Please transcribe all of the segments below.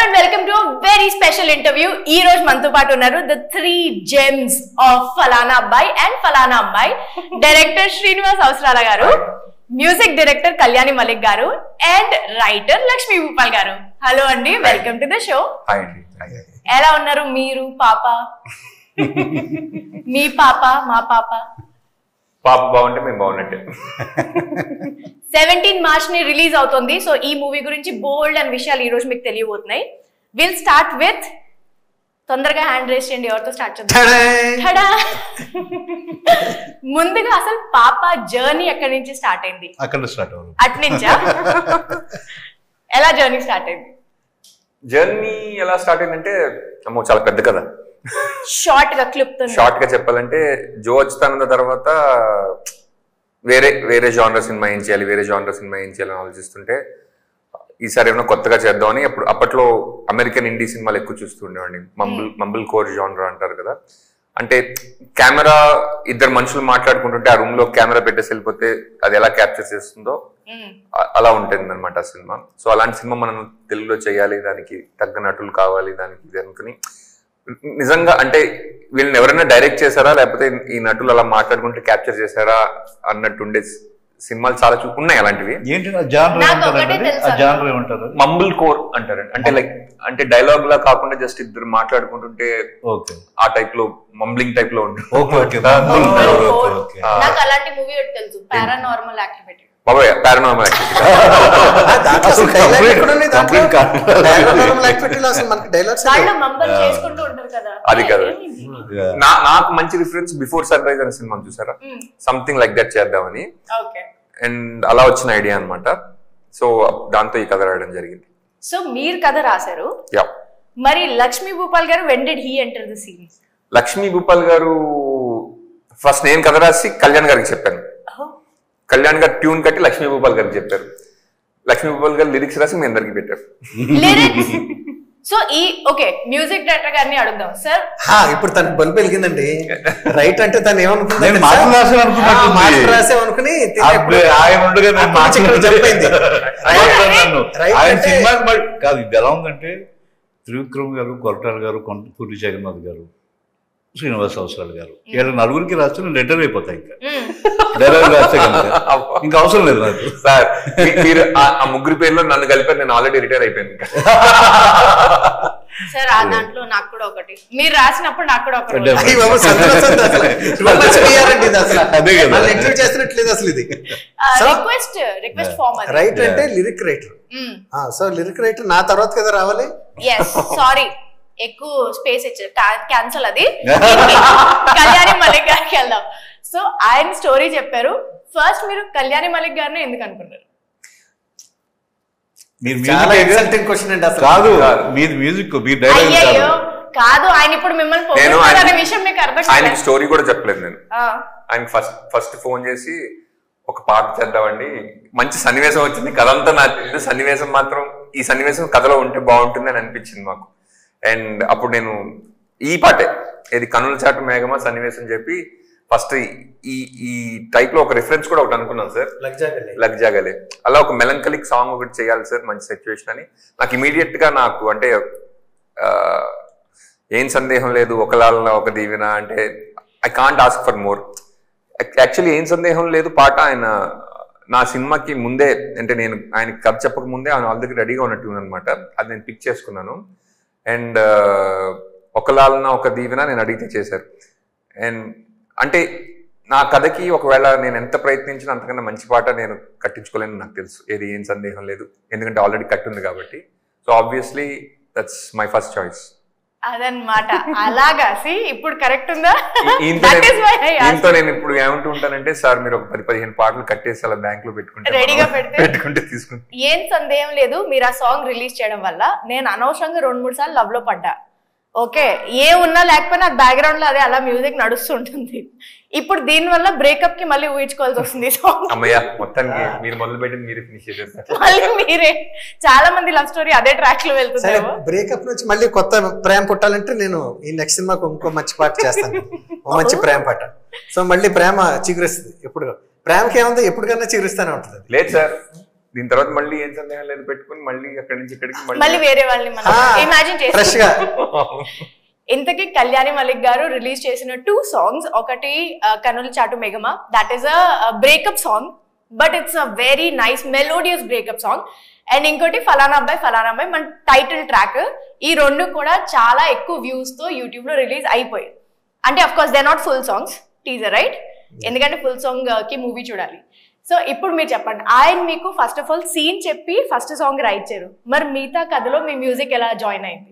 And welcome to very special interview ఈ రోజు మనతో పాటు ఉన్నారు ద త్రీ జెమ్స్ ఆఫ్ ఫలానా అబ్బాయి అండ్ ఫలానా అబ్బాయి డైరెక్టర్ శ్రీనివాస్ అవసరాల గారు మ్యూజిక్ డైరెక్టర్ కళ్యాణి మలిక్ గారు అండ్ రైటర్ లక్ష్మీ భూపాల్ గారు హలో అండి welcome to the show hi అండి హాయ్ హాయ్. ఎలా ఉన్నారు మీరు పాప మీ పాప మా పాప పాప బాగుంటే మేము బాగున్నట్టే సెవెంటీన్ మార్చ్ ని రిలీజ్ అవుతుంది సో ఈ మూవీ గురించి బోల్డ్ అండ్ విషయాలు ఈ రోజు మీకు తెలియబోతున్నాయి విల్ స్టార్ట్ విత్ తొందరగా హ్యాండ్ రేస్ చేయండి ఎవరితో స్టార్ట్ చేద్దాం ఠడా! ముందుగా అసలు పాప జర్నీ ఎక్కడి నుంచి స్టార్ట్ అయింది అక్కడ స్టార్ట్ అవ్వదు అటు నుంచా ఎలా జర్నీ స్టార్ట్ అయింది జర్నీ ఎలా స్టార్ట్ అయిందంటే అమ్మో చాలా పెద్ద కదా షార్ట్ గా క్లిప్ షార్ట్ గా చెప్పాలంటే జో వచ్చుతానన్న తర్వాత వేరే వేరే జానర్ సినిమా ఏం చేయాలి వేరే జానర్ సినిమా ఏం చేయాలని ఆలోచిస్తుంటే ఈసారి ఏమైనా కొత్తగా చేద్దామని అప్పుడు అప్పట్లో అమెరికన్ ఇండీ సినిమాలు ఎక్కువ చూస్తూ ఉండేవాడిని మంబుల్ మంబుల్ కోర్ జానర్ అంటారు కదా అంటే కెమెరా ఇద్దరు మనుషులు మాట్లాడుకుంటుంటే ఆ రూమ్ లో కెమెరా పెట్టేసి వెళ్ళిపోతే అది ఎలా క్యాప్చర్ చేస్తుందో అ- అలా ఉంటుంది అనమాట ఆ సినిమా సో అలాంటి సినిమా మనం తెలుగులో చేయాలి దానికి తగ్గ నటులు కావాలి దానికి ఇది అనుకుని నిజంగా అంటే వీళ్ళని ఎవరైనా డైరెక్ట్ చేశారా లేకపోతే ఈ నటులు అలా మాట్లాడుకుంటే క్యాప్చర్ చేశారా అన్నట్టు ఉండే సి- సినిమాలు చాలా చూ ఉన్నాయి అలాంటివి ఏంటి ఆ జానర్ నాకు ఏమంటారు ఒకటే అది? తెలుసు ఆ జానర్ ఏమంటారు అది? మంబుల్ కోర్ అంటారు అంటే లైక్ అంటే డైలాగ్ లా కాకుండా జస్ట్ ఇద్దరు మాట్లాడుకుంటుంటే ఓకే ఆ టైప్ లో మంబ్లింగ్ టైప్ లో ఉంటుంది okay okay Mumble okay, core. Okay. ఆ. నాకు అలాంటి మూవీ ఒకటి తెలుసు పారానార్మల్ యాక్టివిటీ బాబాయ్ పారానార్మల్ యాక్టివిటీ దాంట్లో అసలు డైలాగ్ ఎక్కడ ఉన్నాయి దాంట్లో? complete కాదు. డైలాగ్ normal activity లో అసలు మనకి డైలాగ్స్ వాళ్ళు మంబల్ చేసుకుంటూ ఉంటారు కదా అది కాదు. ఏమిది? Yeah. నా నాకు మంచి రిఫరెన్స్ బిఫోర్ సన్ రైజ్ అనే సినిమా చూసారా మ్మ్. సంథింగ్ లైక్ దట్ చేద్దామని ఓకే అండ్ అలా వచ్చిన ఐడియా అన్నమాట సో దాంతో ఈ కథ రాయడం జరిగింది సో మీరు కథ రాశారు యా మరి లక్ష్మీ భూపాల్ గారు when did he enter the scene Lakshmi Bhupal గారు ఫస్ట్ నేను కథ రాసి కళ్యాణ్ గారికి చెప్పాను కళ్యాణ్ గారు ట్యూన్ కట్టి లక్ష్మీ భూపాల్ గారికి చెప్పారు లక్ష్మీ భూపాల్ గారు లిరిక్స్ రాసి మీ అందరికి పెట్టారు లిరిక్స్ సో ఈ ఓకే మ్యూజిక్ డైరెక్టర్ గారిని అడుగుదాం సార్ హా, ఇప్పుడు తనకి బల్బు వెలిగిందండి రైట్ అంటే తను ఏమనుకుంది నేను మాటలు రాసాను అనుకున్నట్టుంది. మాటలు రాసామనుకుని తినే అబ్బే, ఆయన ఉండగా నేను అప్పుడు నుంచి ఇక్కడ jump అయింది. మాట్లాడుతున్నాను నన్ను. Right ఆయన అంటే- సినిమాకి మరి కాదు ఇది ఎలా ఉందంటే త్రివిక్రమ్ గారు కొరటాల గారు కొంత పూరి జగన్నాథ్ గారు శ్రీనివాస్ అవసరాలు గారు వీళ్ళ నలుగురికి రాస్తే నేను లెటర్ అయిపోతాయి ఇంకా డైలాగ్ రాస్తే కనుక ఇంకా అవసరం లేదు నాకు సార్ మీ- మీరు ఆ- ఆ ముగ్గురు పేర్లో నన్ను కలిపారు నేను ఆల్రెడీ రిటైర్ అయిపోయాను ఇంకా సార్ ఆ దాంట్లో నాకు కూడా ఒకటి మీరు రాసినప్పుడు నాకు కూడా ఒకటి అంటే- ఉంది. అయ్య బాబు, సంతోషం ఉంది అసలు. Too much PR అండి ఇది అసలు. అదే కదా. వాళ్ళు ఇంటర్వ్యూ చేస్తున్నట్లేదు అసలు ఇది ఆ, So- రిక్వెస్ట్ రిక్వెస్ట్ ఫామ్ అది రైట్ అంటే lyric writer so lyric writer నా తర్వాత కదా రావాలి ఎస్ సారీ ఎక్కువ స్పేస్ ఇచ్చారు క్యాన్సల్ అది కళ్యాణి మలిక్ గారికి వెళ్దాం సో ఆయన స్టోరీ చెప్పారు ఫస్ట్ మీరు కళ్యాణి మలిక్ గారిని ఎందుకు అనుకున్నారు మీరు చాలా మ్యూజిక్ అయితే- ఎక్సల్టింగ్ క్వశ్చన్ అండి అసలు కాదు మీది మ్యూజిక్ మీ డైలాగ్ అయ్యయ్యో కాదు ఆయన ఇప్పుడు మిమ్మల్ని నేను పొగుడుతున్నారు అనే ఆయన- విషయం మీకు అర్థం ఆయనకి కాలేదు. స్టోరీ కూడా చెప్పలేదు నేను ఆ, ఆయన ఫస్ట్ ఫస్ట్ ఫోన్ చేసి ఒక పాట చేద్దామండి మంచి సన్నివేశం వచ్చింది కథ అంతా నాకు తెలియదు సన్నివేశం మాత్రం ఈ సన్నివేశం కథలో ఉంటే బాగుంటుంది అని అనిపించింది మాకు అండ్ అప్పుడు నేను ఈ పాటే ఇది కనుల చాటు మేఘమా సన్నివేశం చెప్పి ఫస్ట్ ఈ ఈ టైప్ లో ఒక రిఫరెన్స్ కూడా ఒకటి అనుకున్నాను సార్ లగ్జాగలే. లగ్ జాగలే అలా ఒక మెలంకలిక్ సాంగ్ ఒకటి చేయాలి సార్ మంచి సిచ్యువేషన్ అని నాకు ఇమీడియట్ గా నాకు అంటే ఆ, ఏం సందేహం లేదు ఒకలాల ఒక దీవెన అంటే I can't ask for more actually ఏం సందేహం లేదు పాట ఆయన నా సినిమాకి ముందే అంటే నేను ఆయన కథ చెప్పక ముందే ఆయన ఆల్రెడీ రెడీగా ఉన్న ట్యూన్ అనమాట అది నేను పిక్ చేసుకున్నాను అండ్ ఒకలాలన ఒక దీవెన నేను అడిగితే చేశారు అండ్ అంటే నా కథకి ఒకవేళ నేను ఎంత ప్రయత్నించినా అంతకన్నా మంచి పాట నేను కట్టించుకోలేని నాకు తెలుసు ఏది ఏం సందేహం లేదు ఎందుకంటే ఆల్రెడీ కట్టుంది కాబట్టి so obviously that's my first choice అదన్నమాట అలాగా సి ఇప్పుడు కరెక్ట్ ఉందా ఈయనతో That is why I నేను- asked. ఈయనతో నేను ఇప్పుడు ఏమంటూ ఉంటానంటే సార్ మీరు ఒక పది పదిహేను పాటలు కట్టేసి అలా బ్యాంక్ లో పెట్టుకుంటే రెడీగా మనం పెడితే? పెట్టుకుంటే తీసుకుంటే ఏం సందేహం లేదు మీరు ఆ సాంగ్ రిలీజ్ చేయడం వల్ల నేను అనవసరంగా రెండు మూడు సార్లు లవ్ లో పడ్డా ఓకే ఏ ఉన్నా లేకపోయినా బ్యాక్గ్రౌండ్ లో అదే అలా మ్యూజిక్ నడుస్తుంటుంది ఇప్పుడు దీని వల్ల బ్రేకప్ కి మళ్ళీ ఊహించుకోవాల్సి వస్తుంది సాంగ్ అమ్మయ్య మొత్తానికి మీరు మొదలు పెట్టింది మీరే ఫినిష్ చేసేస్తారు మళ్ళీ మీరే చాలా మంది లవ్ స్టోరీ అదే ట్రాక్ లో సరే వెళ్తుందేమో బ్రేకప్ నుంచి మళ్ళీ కొత్త ప్రేమ పుట్టాలంటే నేను ఈ నెక్స్ట్ సినిమాకు ఇంకో మంచి పాట చేస్తాను ఓ మంచి ప్రేమ పాట సో మళ్ళీ ప్రేమ చిగురిస్తుంది ఎప్పుడు ప్రేమకి ఏముంది ఎప్పటికన్నా చిగురిస్తానే ఉంటుంది లేదు సార్ దీని తర్వాత మళ్ళీ ఏం సందేహం లేదు పెట్టుకుని మళ్ళీ అక్కడి నుంచి ఇక్కడికి మళ్ళీ వేరే వాళ్ళని మనం ఇమాజిన్ ఫ్రెష్ చేసి గా ఇంతకీ కళ్యాణి మలిక్ గారు రిలీజ్ చేసిన టూ సాంగ్స్ ఒకటి ఆ, కనుల చాటు మెగమా that is a breakup song but it's a very nice melodious breakup song and ఇంకోటి ఫలానా అబ్బాయి ఫలానా అబ్బాయి మన టైటిల్ ట్రాక్ ఈ రెండు కూడా చాలా ఎక్కువ వ్యూస్ తో యూట్యూబ్ లో రిలీజ్ అయిపోయాయి అంటే of course they not full songs teaser right ఎందుకంటే ఫుల్ సాంగ్ కి మూవీ చూడాలి సో ఇప్పుడు మీరు చెప్పండి ఆయన మీకు ఫస్ట్ ఆఫ్ ఆల్ సీన్ చెప్పి ఫస్ట్ సాంగ్ రాయించారు మరి మిగతా కథలో మీ మ్యూజిక్ ఎలా జాయిన్ అయింది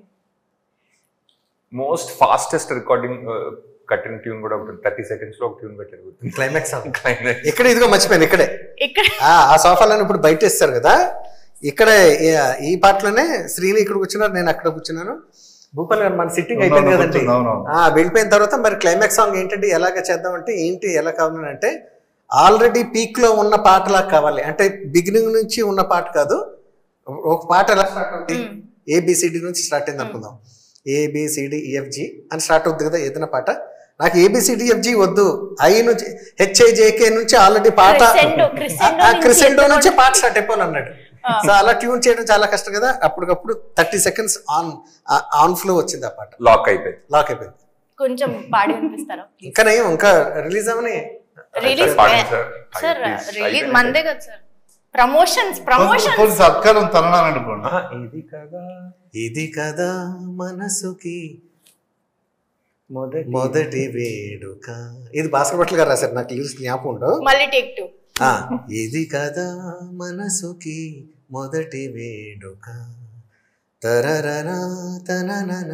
మోస్ట్ ఫాస్టెస్ట్ రికార్డింగ్ కట్టిన ట్యూన్ కూడా ఒకటి థర్టీ సెకండ్స్ లో ఒక ట్యూన్ కట్టారు క్లైమాక్స్ సాంగ్ ఇక్కడ ఇదిగో మర్చిపోయాను ఇక్కడే ఇక్కడ ఆ ఆ సోఫాలను ఇప్పుడు బయట ఇస్తారు కదా ఇక్కడ ఈ- ఈ పాటలోనే శ్రీని ఇక్కడ కూర్చున్నారు నేను అక్కడ కూర్చున్నాను భూపాల్ గారు మన సిట్టింగ్ అయిపోయింది అవునవును, కదండి కూర్చుంది, అవునవును. ఆ, వెళ్ళిపోయిన తర్వాత మరి క్లైమాక్స్ సాంగ్ ఏంటంటే ఎలాగ చేద్దామంటే ఏంటి ఎలా కావాలంటే ఆల్రెడీ పీక్ లో ఉన్న పాటలా కావాలి అంటే బిగినింగ్ నుంచి ఉన్న పాట కాదు ఒక పాట ఎలా స్టార్ట్ అవుతుంది ఏబిసిడి నుంచి స్టార్ట్ అయింది అనుకుందాం ఏబిసిడి ఈఎఫ్జి అని స్టార్ట్ అవుతుంది కదా ఏదైనా పాట నాకు ఏబిసిడి ఎఫ్జి వద్దు ఐ నుంచి హెచ్ఐజేకే నుంచి ఆల్రెడీ పాట Crescendo, crescendo ఆ నుంచి క్రిసెండో నుంచి ఎత్తుకొని- పాట స్టార్ట్ అయిపోవాలి అన్నాడు సో అలా ట్యూన్ చేయడం చాలా కష్టం కదా అప్పటికప్పుడు thirty seconds on on flow వచ్చింది ఆ పాట లాక్ అయిపోయింది లాక్ అయిపోయింది కొంచెం పాడి వినిపిస్తారా ఇంకా నయం ఇంకా రిలీజ్ అవని రిలీజ్ పాడండి సార్. సార్ Please, రిలీజ్ అయిపోయింది. మందే కదా సార్ ప్రమోషన్స్ ప్రమోషన్స్ కొన్ని సత్కారం తననాను అనుకోండి ఆహా, ఇది కదా ఇది కదా మనసుకి మొదటి మొదటి వేడుక ఇది భాస్కర్ భట్ల గారు రాశారు నాకు లిరిక్స్ జ్ఞాపకం ఉండవు మళ్ళీ టేక్ టూ ఆ, ఇది కదా మనసుకి మొదటి వేడుక తరరనా తననన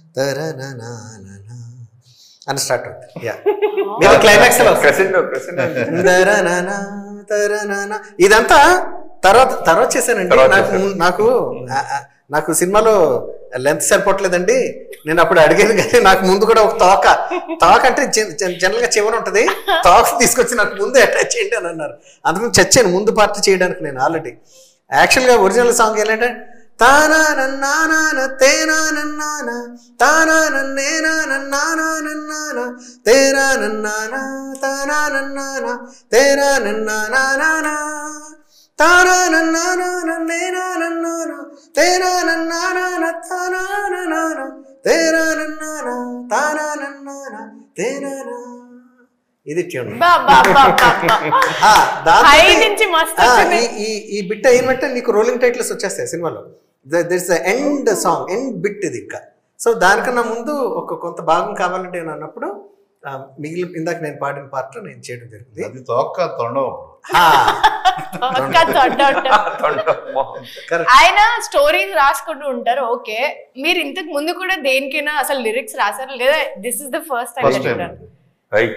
తరననానన అని స్టార్ట్ అవుతుంది యా మీరు క్లైమాక్స్ లో క్రెసెండో క్రెసెండో తరనన, తరనన. ఇదంతా తర్వాత తర్వాత చేశానండి తర్వాత నాకు చేశారు. ము- నాకు ఆ, ఆ, నాకు సినిమాలో లెంత్ సరిపోవట్లేదండి నేను అప్పుడు అడిగాను కానీ నాకు ముందు కూడా ఒక తోక తోక అంటే జనరల్ గా చివరి ఉంటది తోక తీసుకొచ్చి నాకు ముందు అటాచ్ చేయండి అని అన్నారు అందుకని చచ్చాను ముందు పార్ట్ చేయడానికి నేను ఆల్రెడీ యాక్చువల్ గా ఒరిజినల్ సాంగ్ ఏంటంటే తానా నన్నాన తేనా నన్నాన తానా నన్నేనా నన్నానా నన్నాన తేరా నన్నాన తానా నన్నాన తేరా నన్నానా నానా తానా నన్నాన నన్నేనా నన్నాన తేరా నన్నాన తానా నన్నాన తేరా నన్నాన తానా నన్నాన తేరా నా. ఇది ట్యూన్ బా బా బా బా బా. ఆ, దాంతో హై నుంచి మస్తు ఆ, వచ్చింది. ఈ ఈ ఈ బిట్ అయినట్టే నీకు రోలింగ్ టైటిల్స్ వచ్చేస్తాయి సినిమాలో this end song end bit ఇది ఇంకా సో దానికన్నా ముందు ఒక కొంత భాగం కావాలంటే నేను అన్నప్పుడు ఆ, మిగిలిన ఇందాక నేను పాడిన పార్ట్ నేను చేయడం జరిగింది అది తోక తొండం ఆ, ఒక్క తొట్ట తొట్ట. తొండ మొహం. correct. ఆయన స్టోరీస్ రాసుకుంటూ ఉంటారు ఓకే మీరు ఇంతకు ముందు కూడా దేనికైనా అసలు లిరిక్స్ రాశారు లేదా this is the first first time time right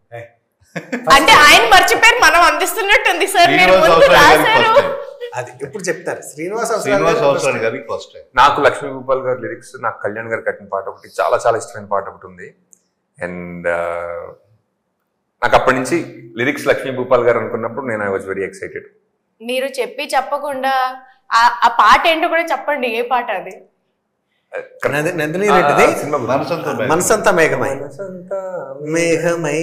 అంటే ఆయన మర్చిపోయారు మనం అందిస్తున్నట్టుంది సార్ మీరు శ్రీనివాస్ ముందు అవసరాలు గారికి రాశారు ఫస్ట్ టైం అది ఎప్పుడు చెప్తారు శ్రీనివాస్ అవసరాలు శ్రీనివాస్ గారు అవసరాలు first. గారికి ఫస్ట్ టైం నాకు లక్ష్మీ గోపాల్ గారి లిరిక్స్ నాకు కళ్యాణ్ గారు కట్టిన పాట ఒకటి చాలా చాలా ఇష్టమైన పాట ఒకటి ఉంది అండ్ నాకు అప్పటి నుంచి లిరిక్స్ లక్ష్మీ భూపాల్ గారు అనుకున్నప్పుడు నేను ఐ వాజ్ వెరీ ఎక్సైటెడ్ మీరు చెప్పి చెప్పకుండా ఆ- ఆ పాట ఏంటో కూడా చెప్పండి ఏ పాట అది నంది- నందిని రెడ్డిది సినిమా గుర్తు. మనసంతో మేఘం. మనసంతా మేఘమై మేఘమై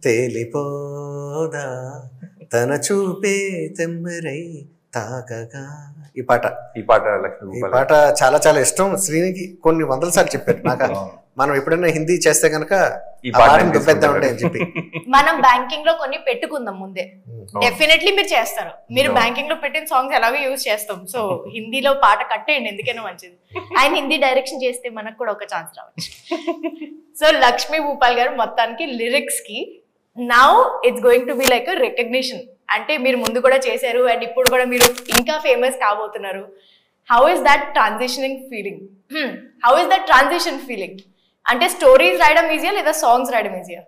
తేలిపోదా తన చూపే తెమ్మరై తాకగా ఈ పాట ఈ పాట లక్ష్మీ ఈ భూపాల్ పాట చాలా చాలా ఇష్టం శ్రీనికి కొన్ని వందల సార్లు చెప్పారు నాకు మనం ఎప్పుడైనా హిందీ చేస్తే గనక ఈ ఆ పాట పాటను నేను దుబ్బేద్దాం తీసుకుంటాను. అని చెప్పి మనం బ్యాంకింగ్ లో కొన్ని పెట్టుకుందాం ముందే డెఫినెట్లీ మీరు చేస్తారు మీరు No. బ్యాంకింగ్ లో పెట్టిన సాంగ్స్ ఎలాగో యూజ్ చేస్తాం సో హిందీలో పాట కట్టేయండి ఎందుకైనా మంచిది ఆయన హిందీ డైరెక్షన్ చేస్తే మనకు కూడా ఒక ఛాన్స్ రావచ్చు సో లక్ష్మీ భూపాల్ గారు మొత్తానికి లిరిక్స్ కి now it's going to be like recognition అంటే మీరు ముందు కూడా చేశారు అండ్ ఇప్పుడు కూడా మీరు ఇంకా ఫేమస్ కాబోతున్నారు how is that transitioning feeling how is that transition feeling అంటే స్టోరీస్ రాయడం ఈజియా లేదా సాంగ్స్ రాయడం ఈజియా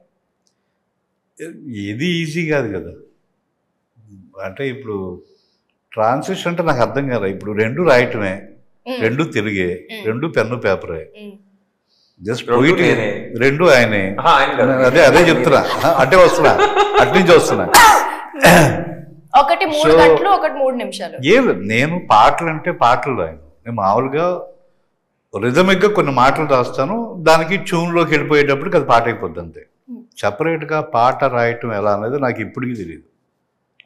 ఏది ఈజీ కాదు కదా అంటే ఇప్పుడు ట్రాన్సిషన్ అంటే నాకు అర్థం కాదు ఇప్పుడు రెండు రాయటమే Mm. రెండు తెలుగే Mm. రెండు పెన్ను పేపరే Mm. జస్ట్ రెండు పోయిట్ నేనే. రెండు ఆయనే ఆహా, ఆయన కాదు. అదే అదే చెప్తున్నా ఆ, అంటే వస్తున్నా అటు నుంచి వస్తున్నా ఒకటి మూడు So- గంటలు ఒకటి మూడు నిమిషాలు ఏం లేదు నేను పాటలు అంటే పాటలు రాయను నేను మామూలుగా రిజమిక్గా కొన్ని మాటలు రాస్తాను దానికి ట్యూన్లోకి వెళ్ళిపోయేటప్పటికి అది పాట అయిపోద్ది అంతే సపరేట్గా పాట రాయటం ఎలా అనేది నాకు ఇప్పటికీ తెలియదు